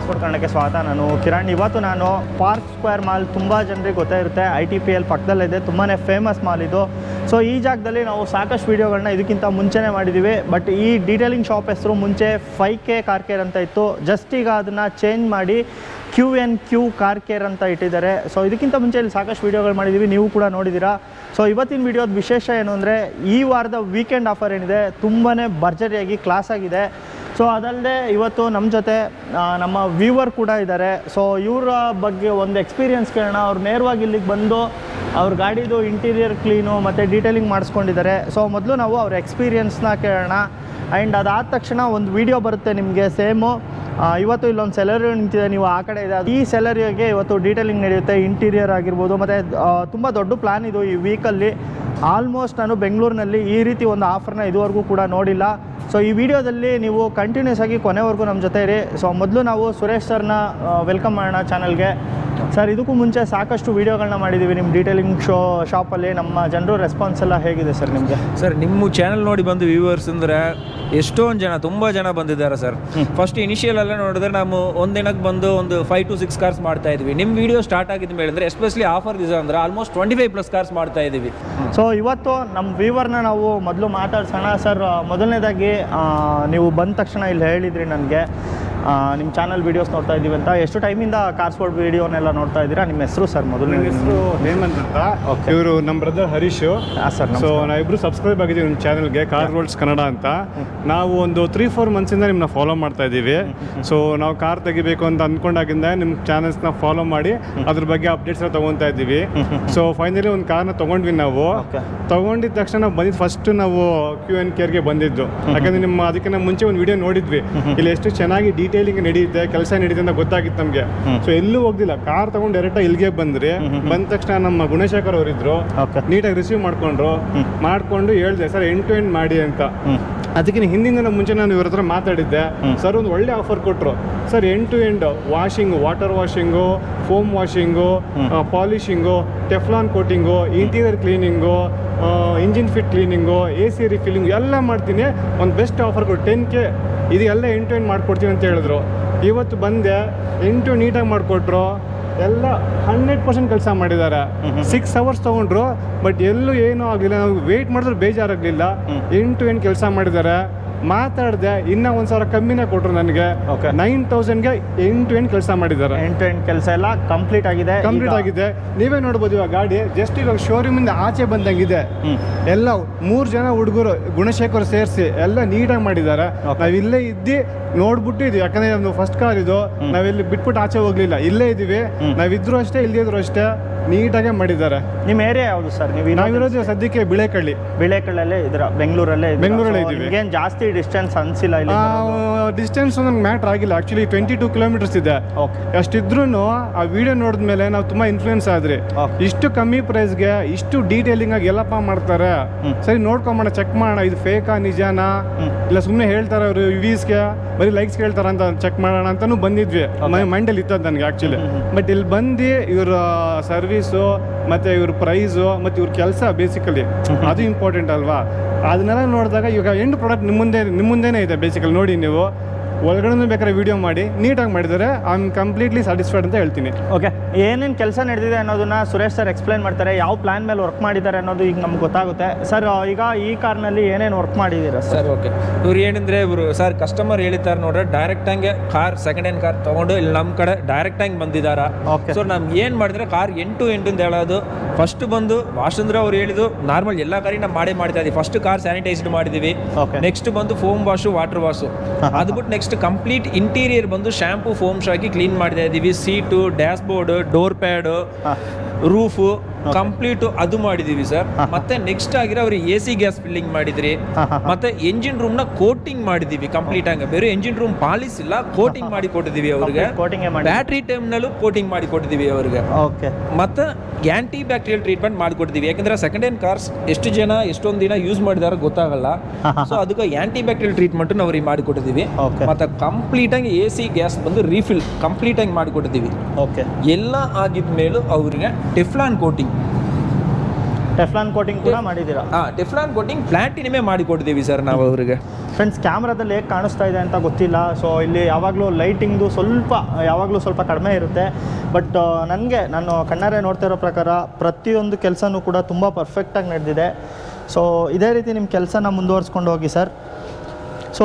ಕಾರ್ಸ್ಪೋರ್ಟ್ ಕನ್ನಡಕ್ಕೆ ಸ್ವಾಗತ ನಾನು ಕಿರಣ್ ಇವತ್ತು ನಾನು ಪಾರ್ಕ್ ಸ್ಕ್ವೇರ್ ಮಾಲ್ ತುಂಬ ಜನರಿಗೆ ಗೊತ್ತೇ ಇರುತ್ತೆ ಐ ಟಿ ಪಿ ಎಲ್ ಪಕ್ಕದಲ್ಲಿದೆ ತುಂಬಾ ಫೇಮಸ್ ಮಾಲ್ ಇದು ಸೊ ಈ ಜಾಗದಲ್ಲಿ ನಾವು ಸಾಕಷ್ಟು ವೀಡಿಯೋಗಳನ್ನ ಇದಕ್ಕಿಂತ ಮುಂಚೆನೇ ಮಾಡಿದ್ದೀವಿ ಬಟ್ ಈ ಡೀಟೇಲಿಂಗ್ ಶಾಪ್ ಹೆಸರು ಮುಂಚೆ ಫೈ ಕೆ ಕಾರ್ ಕೇರ್ ಅಂತ ಇತ್ತು ಜಸ್ಟ್ ಈಗ ಅದನ್ನು ಚೇಂಜ್ ಮಾಡಿ Q N Q car care ಅಂತ ಇಟ್ಟಿದ್ದಾರೆ ಸೊ ಇದಕ್ಕಿಂತ ಮುಂಚೆ ಇಲ್ಲಿ ಸಾಕಷ್ಟು ವೀಡಿಯೋಗಳು ಮಾಡಿದ್ದೀವಿ ನೀವು ಕೂಡ ನೋಡಿದ್ದೀರಾ ಸೊ ಇವತ್ತಿನ ವಿಡಿಯೋದ ವಿಶೇಷ ಏನು ಅಂದರೆ ಈ ವಾರದ ವೀಕೆಂಡ್ ಆಫರ್ ಏನಿದೆ ತುಂಬಾ ಭರ್ಜರಿಯಾಗಿ ಕ್ಲಾಸ್ ಆಗಿದೆ ಸೊ ಅದಲ್ಲದೆ ಇವತ್ತು ನಮ್ಮ ಜೊತೆ ಆ, ನಮ್ಮ ವ್ಯೂವರ್ ಕೂಡ ಇದ್ದಾರೆ ಸೊ ಇವರ ಬಗ್ಗೆ ಒಂದು ಎಕ್ಸ್ಪೀರಿಯನ್ಸ್ ಕೇಳೋಣ ಅವ್ರು ನೇರವಾಗಿ ಇಲ್ಲಿಗೆ ಬಂದು ಅವ್ರ ಗಾಡಿದು ಇಂಟೀರಿಯರ್ ಕ್ಲೀನು ಮತ್ತು ಡೀಟೇಲಿಂಗ್ ಮಾಡಿಸ್ಕೊಂಡಿದ್ದಾರೆ ಸೊ ಮೊದಲು ನಾವು ಅವ್ರ ಎಕ್ಸ್ಪೀರಿಯನ್ಸ್ನ ಕೇಳೋಣ ಆ್ಯಂಡ್ ಅದಾದ ತಕ್ಷಣ ಒಂದು ವಿಡಿಯೋ ಬರುತ್ತೆ ನಿಮಗೆ ಸೇಮು ಇವತ್ತು ಇಲ್ಲೊಂದು ಸೆಲರಿ ನಿಂತಿದೆ ನೀವು ಆ ಕಡೆ ಇದೆ ಅದು ಈ ಸೆಲರಿಗೆ ಇವತ್ತು ಡೀಟೇಲಿಂಗ್ ನಡೆಯುತ್ತೆ ಇಂಟೀರಿಯರ್ ಆಗಿರ್ಬೋದು ಮತ್ತು ತುಂಬ ದೊಡ್ಡ ಪ್ಲ್ಯಾನ್ ಇದು ಈ ವೀಕಲ್ಲಿ ಆಲ್ಮೋಸ್ಟ್ ನಾನು ಬೆಂಗಳೂರಿನಲ್ಲಿ ಈ ರೀತಿ ಒಂದು ಆಫರ್ನ ಇದುವರೆಗೂ ಕೂಡ ನೋಡಿಲ್ಲ ಸೊ ಈ ವಿಡಿಯೋದಲ್ಲಿ ನೀವು ಕಂಟಿನ್ಯೂಸ್ ಆಗಿ ಕೊನೆವರೆಗೂ ನಮ್ಮ ಜೊತೆ ಇರಿ ಸೊ ಮೊದಲು ನಾವು ಸುರೇಶ್ ಸರ್ನ ವೆಲ್ಕಮ್ ಮಾಡೋಣ ಚಾನಲ್ಗೆ ಸರ್ ಇದಕ್ಕೂ ಮುಂಚೆ ಸಾಕಷ್ಟು ವೀಡಿಯೋಗಳನ್ನ ಮಾಡಿದ್ದೀವಿ ನಿಮ್ಮ ಡೀಟೇಲಿಂಗ್ ಶೋ ಶಾಪಲ್ಲಿ ನಮ್ಮ ಜನರು ರೆಸ್ಪಾನ್ಸ್ ಎಲ್ಲ ಹೇಗಿದೆ ಸರ್ ನಿಮಗೆ ಸರ್ ನಿಮ್ಮ ಚಾನಲ್ ನೋಡಿ ಬಂದು ವ್ಯೂವರ್ಸ್ ಅಂದ್ರೆ ಎಷ್ಟೊಂದು ಜನ ತುಂಬ ಜನ ಬಂದಿದ್ದಾರೆ ಸರ್ ಫಸ್ಟ್ ಇನಿಷಿಯಲ್ ಎಲ್ಲ ನೋಡಿದ್ರೆ ನಾವು ಒಂದಿನಕ್ಕೆ ಬಂದು ಒಂದು ಫೈವ್ ಟು ಸಿಕ್ಸ್ ಕಾರ್ಸ್ ಮಾಡ್ತಾ ಇದ್ವಿ ನಿಮ್ಮ ವಿಡಿಯೋ ಸ್ಟಾರ್ಟ್ ಆಗಿದ ಮೇಲೆ ಅಂದ್ರೆ ಎಸ್ಪೆಷಲಿ ಆಫರ್ ಇದೆ ಅಂದ್ರೆ almost twenty five plus cars ಮಾಡ್ತಾ ಇದೀವಿ ಸೊ ಇವತ್ತು ನಮ್ಮ ವ್ಯೂವರ್ನ ನಾವು ಮೊದಲು ಮಾತಾಡ್ಸೋಣ ಸರ್ ಮೊದಲನೇದಾಗಿ ಆ, ನೀವು ಬಂದ ತಕ್ಷಣ ಇಲ್ಲಿ ಹೇಳಿದ್ರಿ ನನಗೆ ನಿಮ್ಮ ಚಾನಲ್ ವೀಡಿಯೋಸ್ ನೋಡ್ತಾ ಇದ್ದೀವಿ ಅಂತ ಎಷ್ಟು ಟೈಮಿಂದ ಕಾರ್ಸ್ಪೋರ್ಟ್ ವೀಡಿಯೋನೆಲ್ಲ ನೋಡ್ತಾ ಇದ್ದೀರಾ ನಿಮ್ಮ ಹೆಸರು ಸರ್ ಮೊದಲು ನನ್ನ ಹೆಸರು ಹೇಮಂತ್ ಅಂತ Okay. ಇವರು ನಮ್ಮ ಬ್ರದರ್ ಹರೀಶ್ ಹಾಂ ಸರ್ ಸೊ ನಾವಿಬ್ರು ಸಬ್ಸ್ಕ್ರೈಬ್ ಆಗಿದ್ದೀವಿ ನಿಮ್ಮ ಚಾನಲ್ಗೆ ಕಾರ್ ವರ್ಲ್ಡ್ಸ್ ಕನ್ನಡ ಅಂತ ನಾವು ಒಂದು ತ್ರೀ ಫೋರ್ ಮಂತ್ಸಿಂದ ನಿಮ್ಮನ್ನ ಫಾಲೋ ಮಾಡ್ತಾ ಇದ್ದೀವಿ ಸೊ ನಾವು ಕಾರ್ ತೆಗಿಬೇಕು ಅಂತ ಅಂದ್ಕೊಂಡಾಗಿಂದ ನಿಮ್ಮ ಚಾನಲ್ಸ್ನ ಫಾಲೋ ಮಾಡಿ ಅದ್ರ ಬಗ್ಗೆ ಅಪ್ಡೇಟ್ಸ್ ತೊಗೊತಾ ಇದ್ದೀವಿ ಸೊ ಫೈನಲಿ ಒಂದು ಕಾರ್ನ ತೊಗೊಂಡ್ವಿ ನಾವು Okay. ತಗೊಂಡಿದ ತಕ್ಷಣ ನಾವು ಬಂದಿದ್ದು ಫಸ್ಟ್ ನಾವು ಕ್ಯೂ ಎನ್ ಕೇರ್ಗೆ ಬಂದಿದ್ದು ಯಾಕಂದ್ರೆ ನಿಮ್ಮ ಅದಕ್ಕಿಂತ ಮುಂಚೆ ಒಂದು ವಿಡಿಯೋ ನೋಡಿದ್ವಿ ಇಲ್ಲಿ ಎಷ್ಟು ಚೆನ್ನಾಗಿ ಡೀಟೇಲಿಂಗ್ ನಡೆಯುತ್ತೆ ಕೆಲಸ ನಡೆಯುತ್ತೆ ಅಂತ ಗೊತ್ತಾಗಿತ್ತು ನಮಗೆ ಸೊ ಎಲ್ಲೂ ಹೋಗ್ದಿಲ್ಲ ಕಾರ್ ತಗೊಂಡು ಡೈರೆಕ್ಟ್ ಇಲ್ಲಿಗೆ ಬಂದ್ರಿ ಬಂದ ತಕ್ಷಣ ನಮ್ಮ ಗುಣಶೇಖರ್ ಅವರಿದ್ರು ಓಕೆ ನೀಟಾಗಿ ರಿಸೀವ್ ಮಾಡ್ಕೊಂಡ್ರು ಮಾಡ್ಕೊಂಡು ಹೇಳ್ದೆ ಸರ್ ಎಂಟು ಎಂಡ್ ಮಾಡಿ ಅಂತ ಹ್ಞೂ ಅದಕ್ಕಿಂತ ಹಿಂದಿನ ಮುಂಚೆ ನಾನು ಇವ್ರ ಹತ್ರ ಮಾತಾಡಿದ್ದೆ ಸರ್ ಒಂದು ಒಳ್ಳೆ ಆಫರ್ ಕೊಟ್ಟರು sir end to end washing water washing foam washing polishing Teflon coating interior cleaning engine fit cleaning A C refilling ಎಲ್ಲ ಮಾಡ್ತೀನಿ ಒಂದು ಬೆಸ್ಟ್ ಆಫರ್ ಕೊಟ್ಟು ಟೆನ್ ಕೆ ಇದು ಎಲ್ಲ ಎಂಟು ಎಂಡ್ ಮಾಡ್ಕೊಡ್ತೀನಿ ಅಂತ ಹೇಳಿದ್ರು ಇವತ್ತು ಬಂದೆ ಎಂಟು ನೀಟಾಗಿ ಮಾಡಿಕೊಟ್ರು ಎಲ್ಲ ಹಂಡ್ರೆಡ್ ಪರ್ಸೆಂಟ್ ಕೆಲಸ ಮಾಡಿದ್ದಾರೆ ಸಿಕ್ಸ್ ಅವರ್ಸ್ ತೊಗೊಂಡ್ರು ಬಟ್ ಎಲ್ಲೂ ಏನೂ ಆಗಲಿಲ್ಲ ನಾವು ವೆಯ್ಟ್ ಮಾಡಿದ್ರೆ ಬೇಜಾರಾಗಲಿಲ್ಲ ಎಂಟು ಎಂಟು ಕೆಲಸ ಮಾಡಿದ್ದಾರೆ ಮಾತಾಡಿದೆ ಇನ್ನೂ ಒಂದು ಸಾವಿರ ಕಮ್ಮಿನೇ ಕೊಟ್ಟರು ನನಗೆ Okay. ನೈನ್ ತೌಸಂಡ್ಗೆ ಎಂಟು ಎಂಟು ಕೆಲಸ ಮಾಡಿದ್ದಾರೆ ಎಂಟು ಎಂಟು ಕೆಲಸ ಎಲ್ಲ ಕಂಪ್ಲೀಟ್ ಆಗಿದೆ ಕಂಪ್ಲೀಟ್ ಈಗ- ಆಗಿದೆ ನೀವೇ ನೋಡ್ಬೋದು ಇವಾಗ ಗಾಡಿ ಜಸ್ಟ್ ಇವಾಗ ಶೋರೂಮಿಂದ ಆಚೆ ಬಂದಂಗಿದೆ ಹ್ಮ್. ಎಲ್ಲ ಮೂರು ಜನ ಹುಡುಗರು ಗುಣಶೇಖರ್ ಸೇರಿಸಿ ಎಲ್ಲ ನೀಟಾಗಿ ಮಾಡಿದ್ದಾರೆ Okay. ನಾವ್ ಇಲ್ಲೇ ಇದ್ದು ನೋಡ್ಬಿಟ್ಟು ಇದು ಯಾಕಂದ್ರೆ ನಮ್ದು ಫಸ್ಟ್ ಕಾರ್ ಇದು ನಾವೆಲ್ಲಿ ಬಿಟ್ಬಿಟ್ಟು ಆಚೆ ಹೋಗ್ಲಿಲ್ಲ ಇಲ್ಲೇ ಇದೀವಿ ನಾವಿದ್ರು ಅಷ್ಟೇ ಇಲ್ಲಿದ್ರು ಅಷ್ಟೇ ನೀಟಾಗೆ ಮಾಡಿದ್ದಾರೆ ನಿಮ್ಮ ಏರಿಯಾ ಯಾವುದು ಸರ್ ನೀವು ಇರೋದು ನಾವಿರೋದು ಸದ್ಯಕ್ಕೆ ಬಿಳೆಕಳ್ಳಿ ಬಿಳೆಕಳ್ಳಲ್ಲೇ ಇದ್ರ ಬೆಂಗಳೂರಲ್ಲೇ ಇದ್ದೀರಾ? ಬೆಂಗಳೂರಲ್ಲೇ So, ಇದ್ದೀವಿ. ನಿಮ್ಗೇನ್ ಜಾಸ್ತಿ ಡಿಸ್ಟೆನ್ಸ್ ಅನ್ಸಿಲ್ಲ ಇಲ್ಲಿ ಡಿಸ್ಟೆನ್ಸ್ ನಮ್ಗೆ ಮ್ಯಾಟ್ರ್ ಆಗಿಲ್ಲ ಆಕ್ಚುಲಿ ಟ್ವೆಂಟಿ ಟೂ ಕಿಲೋಮೀಟರ್ಸ್ ಇದೆ ಓಕೆ ಅಷ್ಟಿದ್ರು ಆ ವಿಡಿಯೋ ನೋಡಿದ್ಮೇಲೆ ನಾವು ತುಂಬಾ ಇನ್ಫ್ಲೂಯೆನ್ಸ್ ಆದ್ರಿ Okay. ಇಷ್ಟು ಕಮ್ಮಿ ಪ್ರೈಸ್ಗೆ ಇಷ್ಟು ಡೀಟೇಲಿಂಗ್ ಆಗಿ ಎಲ್ಲಪ್ಪ ಮಾಡ್ತಾರೆ ಹ್ಮ್. ಸರಿ ನೋಡ್ಕೊಂಬೋಣ ಚೆಕ್ ಮಾಡೋಣ ಇದು ಫೇಕಾ ನಿಜಾನಾ ಹ್ಮ್. ಇಲ್ಲ ಸುಮ್ಮನೆ ಹೇಳ್ತಾರೆ ಅವರು ರಿವ್ಯೂಸ್ಗೆ ಬರೀ ಲೈಕ್ಸ್ ಕೇಳ್ತಾರ ಅಂತ ಚೆಕ್ ಮಾಡೋಣ ಅಂತಾನು ಬಂದಿದ್ವಿ ಮೈಂಡಲ್ಲಿ ಇತ್ತದ ನನಗೆ ಆಕ್ಚುಲಿ ಬಟ್ ಇಲ್ಲಿ ಬಂದು ಇವ್ರ ಸರ್ವಿಸು ಮತ್ತೆ ಇವ್ರ ಪ್ರೈಸು ಮತ್ತೆ ಇವ್ರ ಕೆಲಸ ಬೇಸಿಕಲಿ ಅದು ಇಂಪಾರ್ಟೆಂಟ್ ಅಲ್ವಾ ಅದನ್ನೆಲ್ಲ ನೋಡಿದಾಗ ಇವಾಗ ಎಂಡ್ ಪ್ರಾಡಕ್ಟ್ ನಿಮ್ಮ ಮುಂದೆ ನಿಮ್ಮ ಮುಂದೆನೇ ಇದೆ ಬೇಸಿಕಲಿ ನೋಡಿ ನೀವು ಒಳಗಡೆ ಬೇಕಾದ್ರೆ ವಿಡಿಯೋ ಮಾಡಿ ನೀಟಾಗಿ ಮಾಡಿದರೆ ಐ ಆಮ್ ಕಂಪ್ಲೀಟ್ಲಿ ಸ್ಯಾಟಿಸ್ಫೈಡ್ ಅಂತ ಹೇಳ್ತೀನಿ ಓಕೆ ಏನೇನು ಕೆಲಸ ನಡೆದಿದೆ ಅನ್ನೋದನ್ನ ಸುರೇಶ್ ಸರ್ ಎಕ್ಸ್ಪ್ಲೈನ್ ಮಾಡ್ತಾರೆ ಯಾವ ಪ್ಲಾನ್ ಮೇಲೆ ವರ್ಕ್ ಮಾಡಿದ್ದಾರೆ ಅನ್ನೋದು ಈಗ ನಮ್ಗೆ ಗೊತ್ತಾಗುತ್ತೆ ಸರ್ ಈಗ ಈ ಕಾರ್ನಲ್ಲಿ ಏನೇನು ವರ್ಕ್ ಮಾಡಿದ್ದೀರಾ ಸರ್ ಸರ್ ಓಕೆ ಇವ್ರು ಏನಂದ್ರೆ ಇವರು ಸರ್ ಕಸ್ಟಮರ್ ಹೇಳಿದ್ದಾರೆ ನೋಡ್ರೆ ಡೈರೆಕ್ಟ್ ಹಂಗೆ ಕಾರ್ ಸೆಕೆಂಡ್ ಹ್ಯಾಂಡ್ ಕಾರ್ ತಗೊಂಡು ಇಲ್ಲಿ ನಮ್ಮ ಕಡೆ ಡೈರೆಕ್ಟ್ ಹಂಗೆ ಬಂದಿದ್ದಾರ Okay. ಸೊ ನಮ್ಗೆ ಏನು ಮಾಡಿದ್ರೆ ಕಾರ್ ಎಂಟು ಎಂಟು ಅಂತ ಹೇಳೋದು ಫಸ್ಟ್ ಬಂದು ವಾಸಂದ್ರ ಅವ್ರು ಹೇಳಿದ್ದು ನಾರ್ಮಲ್ ಎಲ್ಲ ಕಾರಿ ನಾವು ಮಾಡೇ ಮಾಡ್ತಾ ಇದೀವಿ ಫಸ್ಟ್ ಕಾರ್ ಸ್ಯಾನಿಟೈಸ್ಡ್ ಮಾಡಿದೀವಿ Okay. ನೆಕ್ಸ್ಟ್ ಬಂದು ಫೋಮ್ ವಾಶು ವಾಟರ್ ವಾಶು ಅದು ಬಿಟ್ಟು ನೆಕ್ಸ್ಟ್ ಕಂಪ್ಲೀಟ್ ಇಂಟೀರಿಯರ್ ಬಂದು ಶಾಂಪೂ ಫೋಮ್ಸ್ ಹಾಕಿ ಕ್ಲೀನ್ ಮಾಡ್ತಾ ಇದೀವಿ seat dashboard door pad ಹಾಂ ರೂಫು ಕಂಪ್ಲೀಟ್ ಅದು ಮಾಡಿದೀವಿ ಸರ್ ಮತ್ತೆ ನೆಕ್ಸ್ಟ್ ಆಗಿರೋ ಅವ್ರಿಗೆ ಎ ಸಿ ಗ್ಯಾಸ್ ಫಿಲ್ಲಿಂಗ್ ಮಾಡಿದ್ರಿ ಹಾ, ಹಾ, ಮತ್ತೆ ಎಂಜಿನ್ ರೂಮ್ ನ ಕೋಟಿಂಗ್ ಮಾಡಿದೀವಿ ಕಂಪ್ಲೀಟ್ ಆಗಿ ಬೇರೆ ಎಂಜಿನ್ ರೂಮ್ ಪಾಲಿಸ್ ಇಲ್ಲ ಕೋಟಿಂಗ್ ಮಾಡಿ ಕೊಟ್ಟಿದೀವಿ ಅವ್ರಿಗೆ ಕೋಟಿಂಗೇ ಮಾಡಿ ಬ್ಯಾಟ್ರಿ ಟೈಮ್ ನಲ್ಲೂ ಕೋಟಿಂಗ್ ಮಾಡಿ ಕೊಟ್ಟಿದೀವಿ ಅವ್ರಿಗೆ ಓಕೆ ಮತ್ತೆ ಆಂಟಿ ಬ್ಯಾಕ್ಟೀರಿಯಲ್ ಟ್ರೀಟ್ಮೆಂಟ್ ಮಾಡಿಕೊಡ್ತೀವಿ ಯಾಕಂದ್ರೆ ಸೆಕೆಂಡ್ ಹ್ಯಾಂಡ್ ಕಾರ್ಸ್ ಎಷ್ಟು ಜನ ಎಷ್ಟೊಂದು ದಿನ ಯೂಸ್ ಮಾಡಿದಾರೆ ಗೊತ್ತಾಗಲ್ಲ ಸೊ ಅದಕ್ಕೆ ಆಂಟಿ ಬ್ಯಾಕ್ಟೀರಿಯಲ್ ಟ್ರೀಟ್ಮೆಂಟ್ ಅವ್ರಿಗೆ ಮಾಡಿಕೊಟ್ಟಿದ್ದೀವಿ Okay. ಮತ್ತೆ ಕಂಪ್ಲೀಟ್ ಆಗಿ ಎ ಸಿ ಗ್ಯಾಸ್ ಬಂದು ರೀಫಿಲ್ ಕಂಪ್ಲೀಟ್ ಆಗಿ ಮಾಡಿಕೊಟ್ಟಿದ್ದೀವಿ ಓಕೆ ಎಲ್ಲ ಆಗಿದ ಮೇಲೂ ಅವರಿಗೆ ಟೆಫ್ಲಾನ್ ಕೋಟಿಂಗ್ ಟೆಫ್ಲಾನ್ ಕೋಟಿಂಗ್ ಕೂಡ ಮಾಡಿದ್ದೀರಾ ಹಾ ಟೆಫ್ಲಾನ್ ಕೋಟಿಂಗ್ ಪ್ಲಾಟಿನಮೇ ಮಾಡಿ ಕೊಡ್ತೀವಿ ಸರ್ ನಾವು ಅವರಿಗೆ ಫ್ರೆಂಡ್ಸ್ ಕ್ಯಾಮ್ರಾದಲ್ಲಿ ಹೇಗೆ ಕಾಣಿಸ್ತಾ ಇದೆ ಅಂತ ಗೊತ್ತಿಲ್ಲ ಸೊ ಇಲ್ಲಿ ಯಾವಾಗಲೂ ಲೈಟಿಂಗ್ದು ಸ್ವಲ್ಪ ಯಾವಾಗಲೂ ಸ್ವಲ್ಪ ಕಡಿಮೆ ಇರುತ್ತೆ ಬಟ್ ನನಗೆ ನಾನು ಕಣ್ಣಾರೆ ನೋಡ್ತಾ ಇರೋ ಪ್ರಕಾರ ಪ್ರತಿಯೊಂದು ಕೆಲಸನೂ ಕೂಡ ತುಂಬ ಪರ್ಫೆಕ್ಟಾಗಿ ನಡೆದಿದೆ ಸೊ ಇದೇ ರೀತಿ ನಿಮ್ಮ ಕೆಲಸನ ಮುಂದುವರ್ಸ್ಕೊಂಡು ಹೋಗಿ ಸರ್ ಸೊ